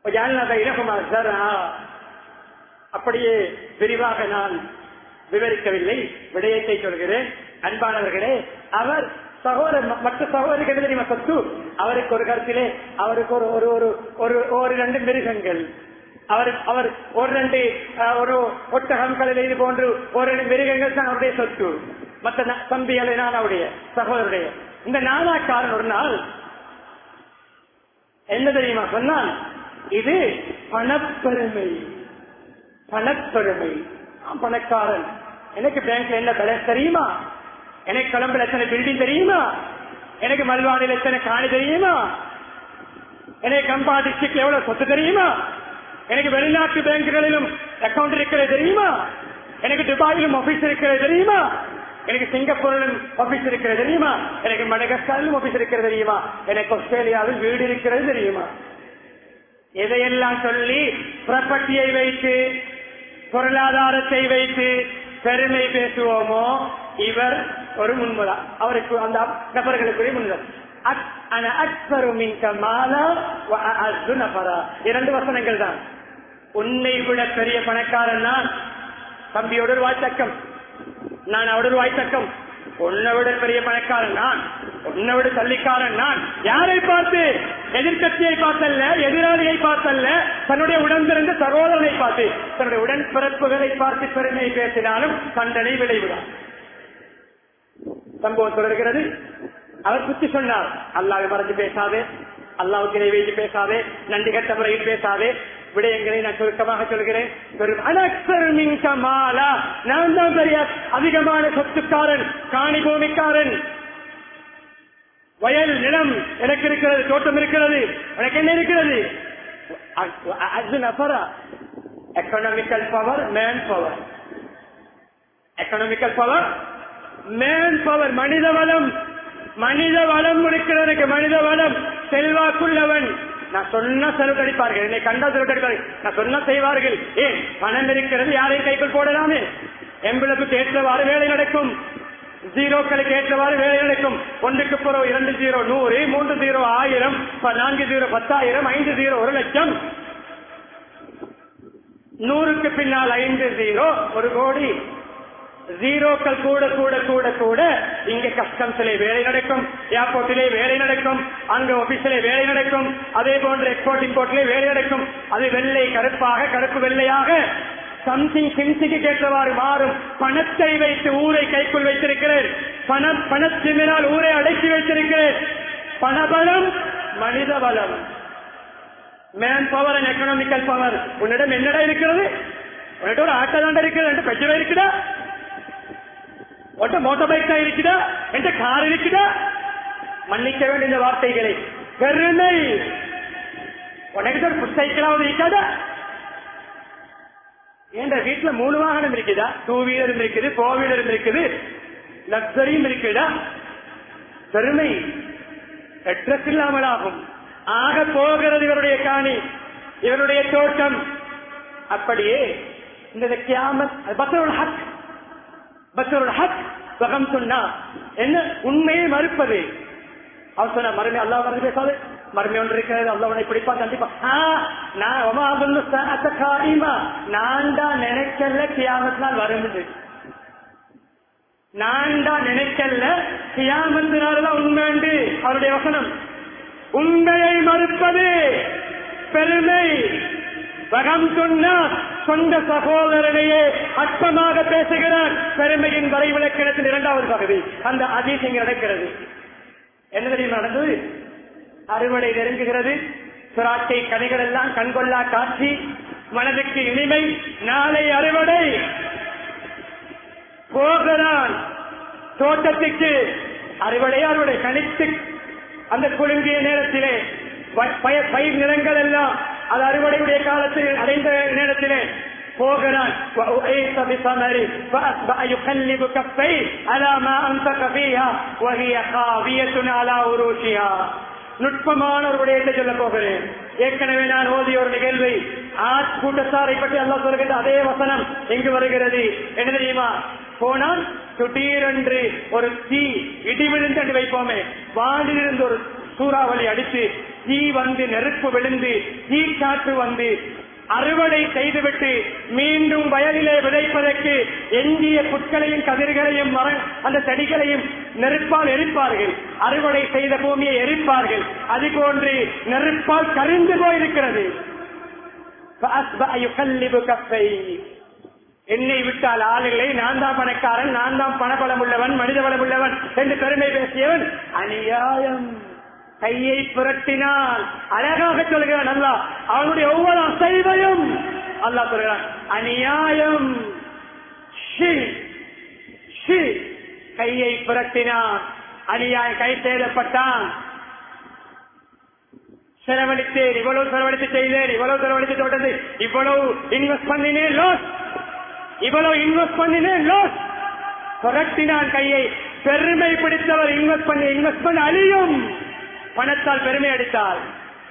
அப்படியே விரிவாக நான் விவரிக்கவில்லை விடயத்தை சொல்கிறேன் அன்பானவர்களே அவர் சகோதர மற்ற சகோதரிக்கு என்ன தெரியுமா சொத்து அவருக்கு ஒரு கருத்திலே அவருக்கு ஒரு ஒரு ஒரு ஒரு ஒரு ரெண்டு மிருகங்கள் அவர் அவர் ஒரு ரெண்டு அஹ், ஒரு ஒட்டகங்கள் இது போன்று ஒரு ரெண்டு மிருகங்கள் தான் அவருடைய சொத்து மற்ற ந- தம்பிகள் நானாவுடைய சகோதரருடைய இந்த நானாக்காரன் ஒரு நாள் என்ன தெரியுமா சொன்னால் இது பணப்பெருமை பணப்பெருமை நான் பணக்காரன் எனக்கு பேங்க்ல என்ன பேலன்ஸ் தெரியுமா எனக்கு கொழம்புல எத்தனை பில்டிங் தெரியுமா எனக்கு மல்வாடியில் எத்தனை காணி தெரியுமா எனக்கு கம்பா டிஸ்ட்ரிக்ட் எவ்வளவு சொத்து தெரியுமா எனக்கு வெளிநாட்டு பேங்குகளிலும் அக்கவுண்ட் இருக்கிறது தெரியுமா எனக்கு துபாயிலும் ஆபீஸ் இருக்கிறது தெரியுமா எனக்கு சிங்கப்பூரிலும் ஆபீஸ் இருக்கிறது தெரியுமா எனக்கு மடகஸ்டாரிலும் ஆபீஸ் இருக்கிறது தெரியுமா எனக்கு ஆஸ்திரேலியாவில் வீடு இருக்கிறது தெரியுமா எதையெல்லாம் சொல்லி ப்ராப்பர்ட்டியை வைத்து பொருளாதாரத்தை வைத்து பெருமை பேசுவோமோ இவர் ஒரு முன்முதா அவருக்கு அந்த நபர்களுக்குரிய முன்முதல் அக்- அன அக்பரு மின்க மாலா வ அஅஸ்ஸு நஃபரா. இரண்டு வசனங்கள் தான் உன்னை விட பெரிய பணக்காரன் நான் தம்பியோட ஒரு வாய்த்தக்கம் நான் அவரோட வாய்த்தக்கம் உன்னை விட பெரிய பணக்காரன் நான் உன்னை விட தள்ளிக்காரன் நான் யாரை பார்த்து எதிர்கட்சியை பார்த்தல்ல எதிராளியை பார்த்தல்ல தன்னுடைய உடன்பிறந்த சகோதரனை பார்த்து தன்னுடைய உடன்பிறப்புகளை பார்த்து பெருமை பேசினாலும் தண்டனை விளைவுதான் சம்பவம் தொடர்கிறது அவர் குத்தி சொன்னார் அல்லாவை மறந்து பேசாதே அல்லாவுக்கு இணை வைத்து பேசாதே நன்றி கட்ட முறையில் பேசாதே விடயங்களை நான் சுருக்கமாக சொல்கிறேன் பெரும் அனக்சர் மின் கமாலா நான் தான் பெரிய அதிகமான சொத்துக்காரன் காணி பூமிக்காரன் வயல் நிலம் எனக்கு இருக்கிறது தோட்டம் இருக்கிறது எனக்கு என்ன இருக்கிறது economical power manpower economical power manpower மனித வளம் மனித வளம் இருக்கிறவனுக்கு மனித வளம் செல்வாக்குள்ளவன் நான் சொன்ன செலவழிப்பார்கள் என்னை கண்டா செலவழிப்பார்கள் நான் சொன்ன செய்வார்கள் ஏன் பணம் இருக்கிறது யாரையும் கைக்குள் போடலாமே எம்பளப்புக்கு ஏற்றவாறு வேலை நடக்கும் ஜீரோக்களுக்கு ஏற்றவாறு வேலை நடக்கும் ஒன்றுக்கு பிறகு இரண்டு ஜீரோ நூறு மூன்று ஜீரோ ஆயிரம் ப- நான்கு ஜீரோ பத்தாயிரம் ஐந்து ஜீரோ ஒரு லட்சம் நூறுக்கு பின்னால் ஐந்து ஜீரோ ஒரு கோடி ஜீரோக்கள் கூட கூட கூட கூட இங்க கஸ்டம்ஸிலே வேலை நடக்கும் ஏர்போர்ட்டிலே வேலை நடக்கும் அங்க ஆபீஸிலே வேலை நடக்கும் அதே போன்று எக்ஸ்போர்ட் இம்போர்ட்டிலே வேலை நடக்கும் அது வெள்ளை கருப்பாக கருப்பு வெள்ளையாக சம்திங் சிம்சிக்கு கேட்டவாறு மாறும் பணத்தை வைத்து ஊரை கைக்குள் வைத்திருக்கிறேன் பணம் பணத்தினால் ஊரை அடக்கி வைத்திருக்கிறேன் பணபலம் மனித பலம் manpower and economical power உன்னிடம் என்னடா இருக்கிறது உன்னிடம் ஒரு ஆட்டோ தாண்டா இருக்கிறது ரெண்டு பெட்ரோல் இருக்குதா ஒட்ட மோட்டார் பைக் தான் இருக்குதா என்ற கார் இருக்குதா மன்னிக்க வேண்டிய இந்த வார்த்தைகளை பெருமை உனக்கு ஒரு புத்தகைக்கலாவது இருக்காதா என்ற வீட்டுல மூணு வாகனம் இருக்குதா டூ வீலரும் இருக்குது போர் வீலரும் இருக்குது லக்ஸரியும் இருக்குதா பெருமை அட்ரஸ் இல்லாமல் ஆகும் ஆக போகிறது இவருடைய காணி இவருடைய தோட்டம் அப்படியே இந்த கியாமத் பசருள் ஹக் பசருள் ஹக் வகம் சொன்னா என்ன உண்மையை மறுப்பது அவர் சொன்ன மறுமை அல்லாஹ் மறுமை பேசாது மறுமை ஒன்று இருக்கிறது அல்லாஹ் உன்னை பிடிப்பான் கண்டிப்பா ஆ, நான் ஒமா அபுன்னு சாஅத்த காயிமா. நான் தான் நினைக்கல கியாமத் நாள் வரும் நான் தான் நினைக்கல கியாமத்து நாள் தான் உண்மைண்டு அவருடைய வசனம் உண்மையை மறுப்பது பெருமை வகம் சொன்னார் சொந்த சகோதரனையே அற்பமாக பேசுகிறார் பெருமையின் வரைவிலக்கணத்தின் இரண்டாவது பகுதி அந்த அதிசயம் நடக்கிறது என்ன தெரியும் நடந்தது அறுவடை நெருங்குகிறது திராட்சை கனிகள் எல்லாம் கண்கொள்ளா காட்சி மனதுக்கு இனிமை நாளை அறுவடை போகிறான் தோட்டத்துக்கு அறுவடை அறுவடை கணித்து அந்த குலுங்கிய நேரத்திலே ப- பய- பயிர் நிலங்கள் எல்லாம் அது அறுவடையுடைய காலத்தில் அடைந்த நேரத்திலே போகிறான் وأحيط بثمره فأصبح يقلب كفيه على ما أنفق فيها وهي خاوية على عروشها நுட்பமான ஒரு விடயத்தை சொல்ல போகிறேன் ஏற்கனவே நான் ஓதிய ஒரு நிகழ்வை ஆட் கூட்டத்தாரை பற்றி அல்லாஹ் சொல்கின்ற அதே வசனம் எங்கு வருகிறது என்ன தெரியுமா போனால் திடீரென்று ஒரு தீ இடி விழுந்து வைப்போமே வானிலிருந்து ஒரு சூறாவளி அடித்து தீ வந்து நெருப்பு விழுந்து தீ காற்று வந்து அறுவடை செய்துவிட்டு மீண்டும் வயலிலே விதைப்பதற்கு எஞ்சிய புட்களையும் கதிர்களையும் மர அந்த செடிகளையும் நெருப்பால் எரிப்பார்கள் அறுவடை செய்த பூமியை எரிப்பார்கள் அதுபோன்று நெருப்பால் கரிந்து போயிருக்கிறது فأصبح يقلب كفيه. என்னை விட்டால் ஆளுகளை நான் தான் பணக்காரன் நான் தான் பணபலம் உள்ளவன் மனித பலம் உள்ளவன் என்று பெருமை பேசியவன் அநியாயம் கையை புரட்டினால் அழகாக சொல்கிறான் அல்லா அவனுடைய ஒவ்வொரு அசைவையும் அல்லாஹ் சொல்கிறான் அநியாயம் ஷி, ஷி. கையை புரட்டினான் அநியாயம் கை சேதப்பட்டான் செலவழித்தேன் இவ்வளவு செலவழித்து செய்தேன் இவ்வளவு செலவழித்து தோட்டது இவ்வளவு இன்வெஸ்ட் பண்ணினேன் லோஸ் இவ்வளவு இன்வெஸ்ட் பண்ணினேன் லோஸ் புரட்டினான் கையை பெருமை பிடித்தவர் இன்வெஸ்ட் பண்ணி இன்வெஸ்ட்மெண்ட் அழியும் பணத்தால் பெருமை அடித்தால்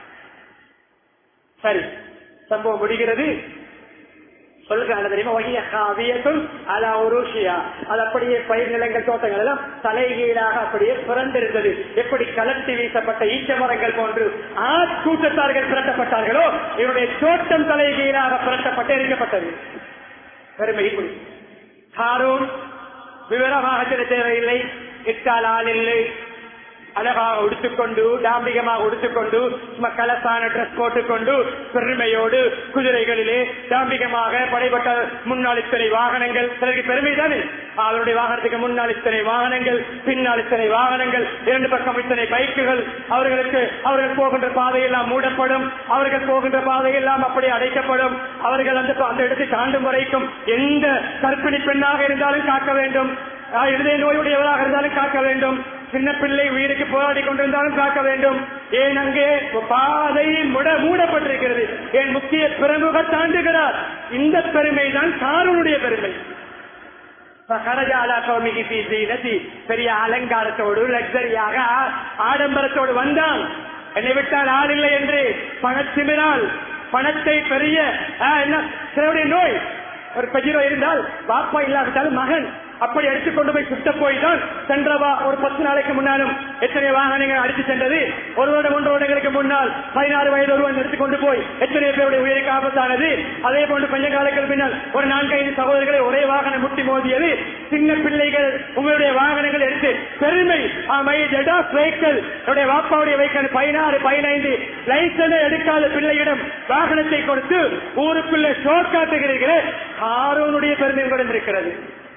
சரி சம்பவம் முடிகிறது சொல்லுங்க தெரியுமா வகிய காவியத்தும் அலா உருஷியா அது அப்படியே பயிர் நிலங்கள் தோட்டங்கள் எல்லாம் தலைகீழாக அப்படியே பிறந்திருந்தது எப்படி கலட்டி வீசப்பட்ட ஈச்ச மரங்கள் போன்று ஆட்கூட்டத்தார்கள் புரட்டப்பட்டார்களோ இவருடைய தோட்டம் தலைகீழாக புரட்டப்பட்டு எரிக்கப்பட்டது பெருமை இப்படி காரூன் விவரமாக சில தேவையில்லை இட்டால் ஆள் இல்லை அழகாக உடுத்துக்கொண்டு டாம்பிகமாக உடுத்துக்கொண்டு சும்மா கலசான ட்ரெஸ் போட்டுக்கொண்டு பெருமையோடு குதிரைகளிலே டாம்பிகமாக படைப்பட்ட முன்னாள் இத்தனை வாகனங்கள் சிலருக்கு பெருமை தானே அவருடைய வாகனத்துக்கு முன்னால் இத்தனை வாகனங்கள் பின்னால் இத்தனை வாகனங்கள் இரண்டு பக்கம் இத்தனை பைக்குகள் அவர்களுக்கு அவர்கள் போகின்ற பாதையெல்லாம் மூடப்படும் அவர்கள் போகின்ற பாதையெல்லாம் அப்படி அடைக்கப்படும் அவர்கள் அந்த அந்த இடத்தை தாண்டும் வரைக்கும் எந்த கற்பிணி பெண்ணாக இருந்தாலும் காக்க வேண்டும் ஆஹ் இருதய நோயுடையவராக இருந்தாலும் காக்க வேண்டும் சின்ன பிள்ளை உயிருக்கு போராடி கொண்டிருந்தாலும் காக்க வேண்டும் ஏன் அங்கே பாதை முட மூடப்பட்டிருக்கிறது ஏன் முக்கிய பிரமுக தாண்டுகிறார் இந்த பெருமை தான் காரனுடைய பெருமை பெரிய அலங்காரத்தோடு லக்ஸரியாக ஆடம்பரத்தோடு வந்தான் என்னை விட்டால் ஆள் இல்லை என்று பணத்திமிரால் பணத்தை பெரிய ஆஹ், என்ன சிலருடைய நோய் ஒரு பெஜிரோ இருந்தால் பாப்பா இல்லாவிட்டாலும் மகன் அப்படி எடுத்துக் கொண்டு போய் சுத்த போய் தான் சென்றவா ஒரு பத்து நாளைக்கு முன்னாலும் எத்தனை வாகனங்கள் அடித்து சென்றது ஒரு வருடம் ஒன்று வருடங்களுக்கு முன்னால் பதினாறு வயது ஒருவன் எடுத்துக் கொண்டு போய் எத்தனை பேருடைய உயிருக்கு ஆபத்தானது அதே போன்று கொஞ்ச காலங்கள் பின்னால் ஒரு நான்கைந்து சகோதரர்களை ஒரே வாகனம் முட்டி மோதியது சின்ன பிள்ளைகள் உங்களுடைய வாகனங்கள் எடுத்து பெருமை வெஹிக்கிள் வாப்பாவுடைய வெஹிக்கிள் பதினாறு பதினைந்து லைசன்ஸ் எடுக்காத பிள்ளையிடம் வாகனத்தை கொடுத்து ஊருக்குள்ள ஷோ காட்டுகிறீர்களே காரோனுடைய பெருமை உங்களிடம் இருக்கிறது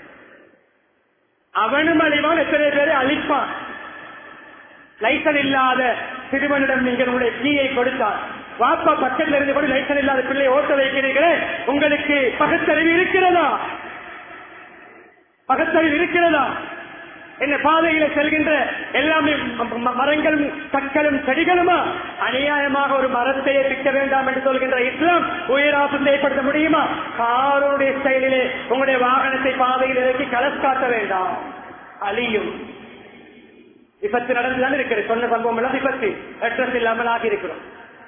அவனும் அழிவான் எத்தனை பேரை அழிப்பான் லைசன் இல்லாத சிறுவனிடம் நீங்கள் உங்களுடைய கீயை கொடுத்தார் வாப்பா பக்கத்தில் இருந்து கூட லைசன் இல்லாத பிள்ளை ஓட்ட வைக்கிறீர்களே உங்களுக்கு பகுத்தறிவு இருக்கிறதா பகுத்தறிவு இருக்கிறதா என்ன பாதையில செல்கின்ற எல்லாமே ம- ம- மரங்களும் கற்களும் செடிகளுமா அநியாயமாக ஒரு மரத்தையே பிக்க வேண்டாம் என்று சொல்கின்ற இஸ்லாம் உயிராசத்தை ஏற்படுத்த முடியுமா காரோடைய ஸ்டைலிலே உங்களுடைய வாகனத்தை பாதையில் இறக்கி கலஸ் காட்ட வேண்டாம் அழியும் விபத்து நடந்துதான் இருக்கிறது சொன்ன சம்பவம் எல்லாம் விபத்து அட்ரஸ் இல்லாமல் ஆகி இருக்கிறோம்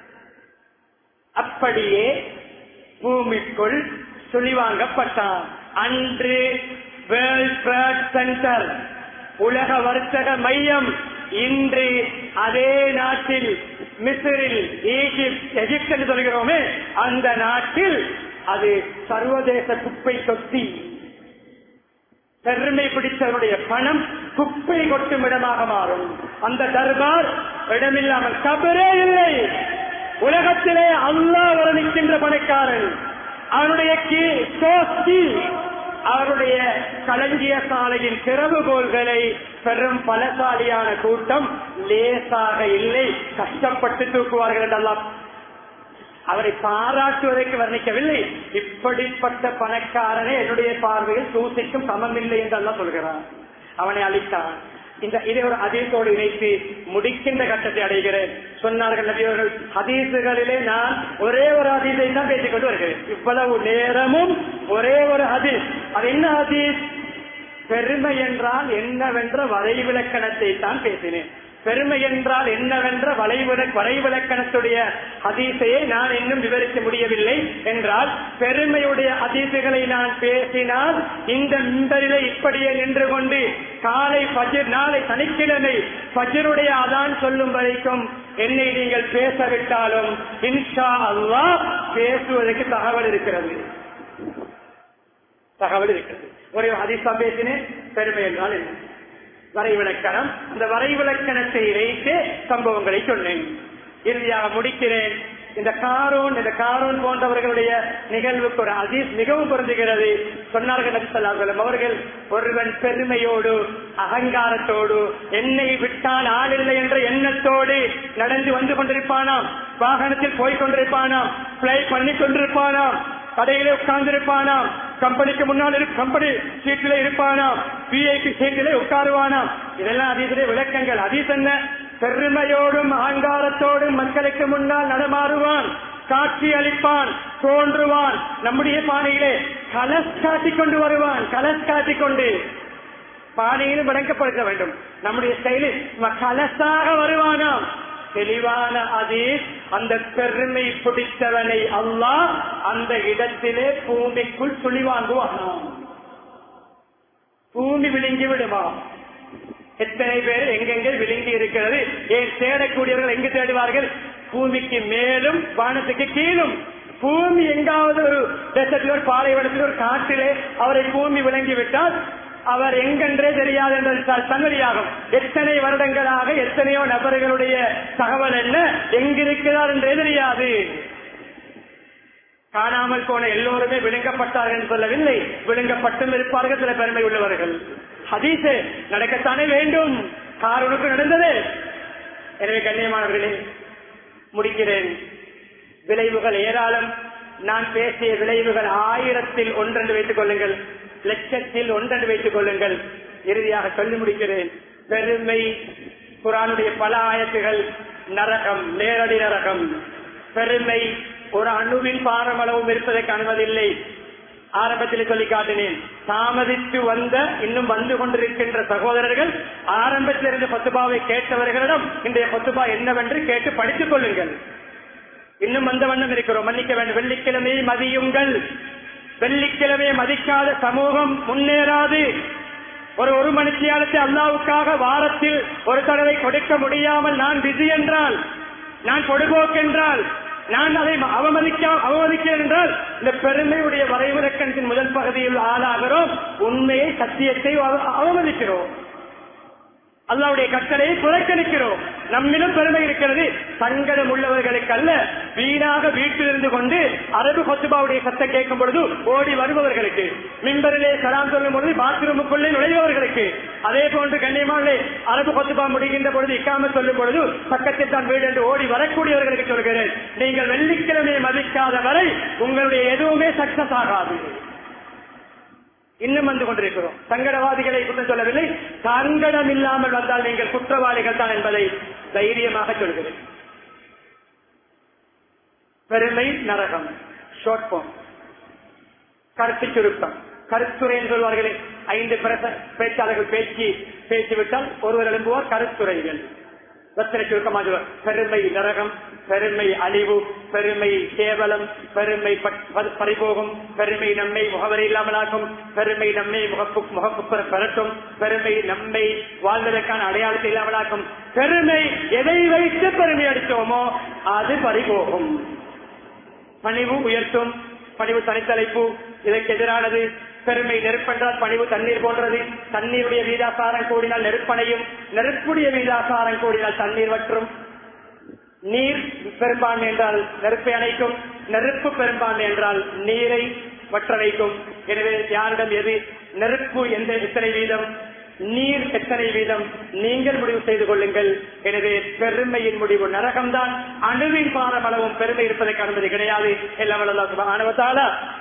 அப்படியே பூமிக்குள் சுழிவாங்கப்பட்டான் அன்று வேர்ல்ட் ட்ரேட் சென்டர் உலக வர்த்தக மையம் இன்று அதே நாட்டில் மிஸ்ரில் ஈஜிப்ட் எகிப்த் என்று சொல்கிறோமே அந்த நாட்டில் அது சர்வதேச குப்பை தொட்டி பெருமை பிடித்தவருடைய பணம் குப்பை கொட்டும் இடமாக மாறும் அந்த தர்பார் இடமில்லாமல் கபரே இல்லை உலகத்திலே அல்லாஹ் வர்ணிக்கின்ற பணக்காரன் அவனுடைய கீ- சோஸ் கீ, அவருடைய களஞ்சிய சாலையின் திறவுகோள்களை பெரும் பலசாலியான கூட்டம் லேசாக இல்லை கஷ்டப்பட்டு தூக்குவார்கள் என்று அல்லாஹ் அவரை பாராட்டுவதற்கு வர்ணிக்கவில்லை இப்படிப்பட்ட பணக்காரனே என்னுடைய பார்வையில் தூசிக்கும் சமமில்லை என்று அல்ல சொல்கிறான் அவனை அழித்தான் இந்த இதை ஒரு அதீசோடு இணைத்து முடிக்கின்ற கட்டத்தை அடைகிறேன் சொன்னார்கள் நபியவர்கள் ஹதீசுகளிலே நான் ஒரே ஒரு ஹதீஸை தான் பேசிக் கொண்டு வருகிறேன் இவ்வளவு நேரமும் ஒரே ஒரு ஹதீஸ் அது என்ன ஹதீஸ் பெருமை என்றால் என்னவென்ற வரைவிலக்கணத்தை தான் பேசினேன் பெருமை என்றால் என்னவென்ற வளைவில வரைவிலக்கணத்துடைய ஹதீஸையே நான் இன்னும் விவரிக்க முடியவில்லை என்றால் பெருமையுடைய ஹதீசுகளை நான் பேசினால் இந்த மிம்பரிலே இப்படியே நின்று கொண்டு காலை பஜிர் நாளை சனிக்கிழமை பஜருடைய அதான் சொல்லும் வரைக்கும் என்னை நீங்கள் பேசவிட்டாலும் இன்ஷா அல்லாஹ் பேசுவதற்கு தகவல் இருக்கிறது தகவல் இருக்கிறது ஒரே ஹதீஸா பேசினேன் பெருமை என்றால் என்ன வரைவிலக்கணம் அந்த வரைவிலக்கணத்தை வைத்து சம்பவங்களை சொன்னேன் இறுதியாக முடிக்கிறேன் இந்த காரோன் இந்த காரோன் போன்றவர்களுடைய நிகழ்வுக்கு ஒரு அதீஸ் மிகவும் பொருந்துகிறது சொன்னார்கள் நபி ஸல்லல்லாஹு அலைஹி வஸல்லம் அவர்கள் ஒருவன் பெருமையோடு அகங்காரத்தோடு என்னை விட்டால் ஆள் இல்லை என்ற எண்ணத்தோடு நடந்து வந்து கொண்டிருப்பானாம் வாகனத்தில் போய் கொண்டிருப்பானாம் பிளை பண்ணி கொண்டிருப்பானாம் கடையிலே உட்கார்ந்திருப்பானாம் கம்பெனிக்கு முன்னால் இரு- கம்பெனி சீட்டிலே இருப்பானாம் விஐபி சீட்டிலே உட்காருவானாம் இதெல்லாம் அதீசிலே விளக்கங்கள் அதீஸ் என்ன பெருமையோடும் அகங்காரத்தோடும் மக்களுக்கு முன்னால் நடமாறுவான் காட்சி அளிப்பான் தோன்றுவான் நம்முடைய பானையிலே கலஸ் காட்டிக் கொண்டு வருவான் கலஸ் காட்டிக் கொண்டு பானையிலும் விளங்கப்படுத்த வேண்டும் நம்முடைய ஸ்டைலில் கலசாக வருவானாம் தெளிவான அதீஸ் அந்த பெருமை பிடித்தவனை அல்லாஹ் அந்த இடத்திலே பூமிக்குள் துளி வாங்குவானாம் பூமி விழுங்கி விடுமா எத்தனை பேர் எங்கெங்கே விழுங்கி இருக்கிறது ஏன் தேடக்கூடியவர்கள் எங்கு தேடுவார்கள் பூமிக்கு மேலும் வானத்துக்கு கீழும் பூமி எங்காவது ஒரு தேசத்தில் ஒரு பாலைவனத்தில் ஒரு காட்டிலே அவரை பூமி விளங்கி விட்டால் அவர் எங்கென்றே தெரியாது என்ற சங்கதியாகும் எத்தனை வருடங்களாக எத்தனையோ நபர்களுடைய தகவல் என்ன எங்கிருக்கிறார் என்றே தெரியாது காணாமல் போன எல்லோருமே விழுங்கப்பட்டார்கள் என்று சொல்லவில்லை விழுங்கப்பட்டும் இருப்பார்கள் சில பெருமை உள்ளவர்கள் ஹதீஸே நடக்கத்தானே வேண்டும் காரனுக்கு நடந்தது எனவே கண்ணியமானவர்களே முடிக்கிறேன் விளைவுகள் ஏராளம் நான் பேசிய விளைவுகள் ஆயிரத்தில் ஒன்றென்று வைத்துக் கொள்ளுங்கள் லட்சத்தில் ஒன்றென்று வைத்துக் கொள்ளுங்கள் இறுதியாக சொல்லி முடிக்கிறேன் பெருமை குரானுடைய பல ஆயத்துகள் நரகம் நேரடி நரகம் பெருமை ஒரு அணுவின் பாரமளவும் இருப்பதற்கு அனுமதி இல்லை ஆரம்பத்தில் சொல்லி காட்டினேன் தாமதித்து வந்த இன்னும் வந்து கொண்டிருக்கின்ற சகோதரர்கள் ஆரம்பத்தில் இருந்து பத்துபாவை கேட்டவர்களிடம் இன்றைய பத்துபா என்னவென்று கேட்டு படித்துக் கொள்ளுங்கள் இன்னும் வந்த வண்ணம் இருக்கிறோம் மன்னிக்க வேண்டும் வெள்ளிக்கிழமை மதியுங்கள் வெள்ளிக்கிழமை மதிக்காத சமூகம் முன்னேறாது ஒரு ஒரு மணித்தியாலத்தை அல்லாவுக்காக வாரத்தில் ஒரு தடவை கொடுக்க முடியாமல் நான் பிஸி என்றால் நான் பொடுபோக்கென்றால் நான் அதை அவமதிக்க அவமதிக்கிறேன் என்றால் இந்த பெருமையுடைய வரைவிலக்கணத்தின் முதல் பகுதியில் ஆளாகிறோம் உண்மையை சத்தியத்தை அவ- அவமதிக்கிறோம் அல்லாவுடைய கட்டளையை புறக்கணிக்கிறோம் நம்மிலும் பெருமை இருக்கிறது சங்கடம் உள்ளவர்களுக்கு அல்ல வீணாக வீட்டில் இருந்து கொண்டு அரபு கொத்துபாவுடைய சத்தம் கேட்கும் பொழுது ஓடி வருபவர்களுக்கு மின்பரிலே சலாம் சொல்லும் பொழுது பாத்ரூமுக்குள்ளே நுழைபவர்களுக்கு அதே போன்று கண்ணியமானே அரபு கொத்துபா முடிகின்ற பொழுது இக்காம சொல்லும் பொழுது பக்கத்தில் தான் வீடு என்று ஓடி வரக்கூடியவர்களுக்கு சொல்கிறேன் நீங்கள் வெள்ளிக்கிழமையை மதிக்காத வரை உங்களுடைய எதுவுமே சக்சஸ் ஆகாது இன்னும் வந்து கொண்டிருக்கிறோம் சங்கடவாதிகளை குற்றம் சொல்லவில்லை சங்கடம் இல்லாமல் வந்தால் நீங்கள் குற்றவாளிகள் தான் என்பதை தைரியமாக சொல்கிறேன் பெருமை நரகம் ஷார்ட் ஃபார்ம் கருத்து சுருக்கம் கருத்துரை என்று சொல்வார்களே ஐந்து பிரச- பேச்சாளர்கள் பேச்சு பேசிவிட்டால் ஒருவர் எழும்புவார் கருத்துரைகள் ரத்தனை சுருக்கமாக சொல்வார். பெருமை நரகம் பெருமை அழிவு பெருமை கேவலம் பெருமை பட்- ப- பறிபோகும் பெருமை நம்மை முகவரி இல்லாமலாக்கும் பெருமை நம்மை முகப்பு முகப்பு பெற- பெறட்டும் பெருமை நம்மை வாழ்வதற்கான அடையாளத்தை இல்லாமலாக்கும் பெருமை எதை வைத்து பெருமை அடித்தோமோ அது பறிபோகும் பணிவு உயர்த்தும் பணிவு தனித்தலைப்பு இதற்கு எதிரானது பெருமை நெருப்பென்றால் பணிவு தண்ணீர் போன்றது தண்ணீருடைய வீதாசாரம் கூடினால் நெருப்பணையும் நெருப்புடைய வீதாசாரம் கூடினால் தண்ணீர் வற்றும் நீர் பெரும்பான்மை என்றால் நெருப்பை அணைக்கும் நெருப்பு பெரும்பான்மை என்றால் நீரை வற்ற வைக்கும் எனவே யாரிடம் எது நெருப்பு எந்த எத்தனை வீதம் நீர் எத்தனை வீதம் நீங்கள் முடிவு செய்து கொள்ளுங்கள் எனவே பெருமையின் முடிவு நரகம்தான் அணுவின் பாரமளவும் பெருமை இருப்பதற்கு அனுமதி கிடையாது எல்லாம் வல்லல்லாஹ் சுப்ஹானஹு வ தஆலா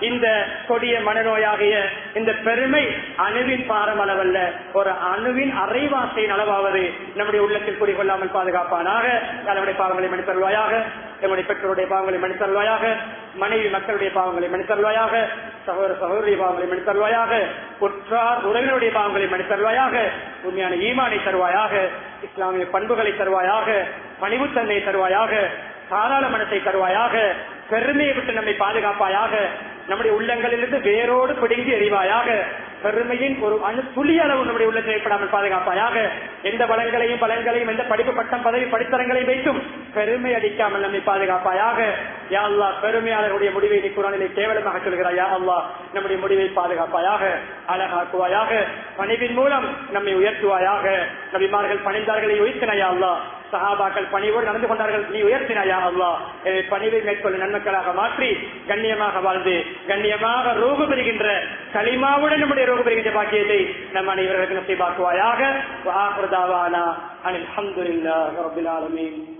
இந்த கொடிய மனநோயாகிய இந்த பெருமை அணுவின் பாரம் அளவல்ல ஒரு அணுவின் அரைவாசையின் அளவாவது நம்முடைய உள்ளத்தில் குடிகொள்ளாமல் பாதுகாப்பானாக நம்முடைய பாவங்களை மன்னித்தருள்வாயாக நம்முடைய பெற்றோருடைய பாவங்களை மன்னித்தருள்வாயாக மனைவி மக்களுடைய பாவங்களை மன்னித்தருள்வாயாக சகோதர சகோதரிய பாவங்களை மன்னித்தருள்வாயாக உற்றார் உறவினருடைய பாவங்களை மன்னித்தருள்வாயாக உண்மையான ஈமானை தருவாயாக இஸ்லாமிய பண்புகளை தருவாயாக பணிவுத்தன்மையை தருவாயாக தாராள மனத்தை தருவாயாக பெருமையை விட்டு நம்மை பாதுகாப்பாயாக நம்முடைய உள்ளங்களிலிருந்து வேரோடு பிடுங்கி எறிவாயாக பெருமையின் ஒரு அணு துளி அளவு நம்முடைய உள்ளத்தில் ஏற்படாமல் பாதுகாப்பாயாக எந்த வளங்களையும் பலன்களையும் எந்த படிப்பு பட்டம் பதவி படித்தரங்களையும் வைத்தும் பெருமை அடிக்காமல் நம்மை பாதுகாப்பாயாக யா அல்லா பெருமையாளர்களுடைய முடிவை நீ குரானிலே கேவலமாக சொல்கிறாய் யா அல்லா நம்முடைய முடிவை பாதுகாப்பாயாக அழகாக்குவாயாக பணிவின் மூலம் நம்மை உயர்த்துவாயாக நபிமார்கள் பணிந்தார்களை உயர்த்தினாயா அல்லா சஹாபாக்கள் பணிவோடு நடந்து கொண்டார்கள் நீ உயர்த்தினாயா அல்லா எனவே பணிவை மேற்கொள்ள நன்மக்களாக மாற்றி கண்ணியமாக வாழ்ந்து கண்ணியமாக ரோகு பெறுகின்ற களிமாவுடன் நம்முடைய ரோகு பெறுகின்ற பாக்கியத்தை நம் அனைவர்களுக்கு நசைபாக்குவாயாக அனில் அஹமதுல்லாஹ் ரபில் ஆலமீன்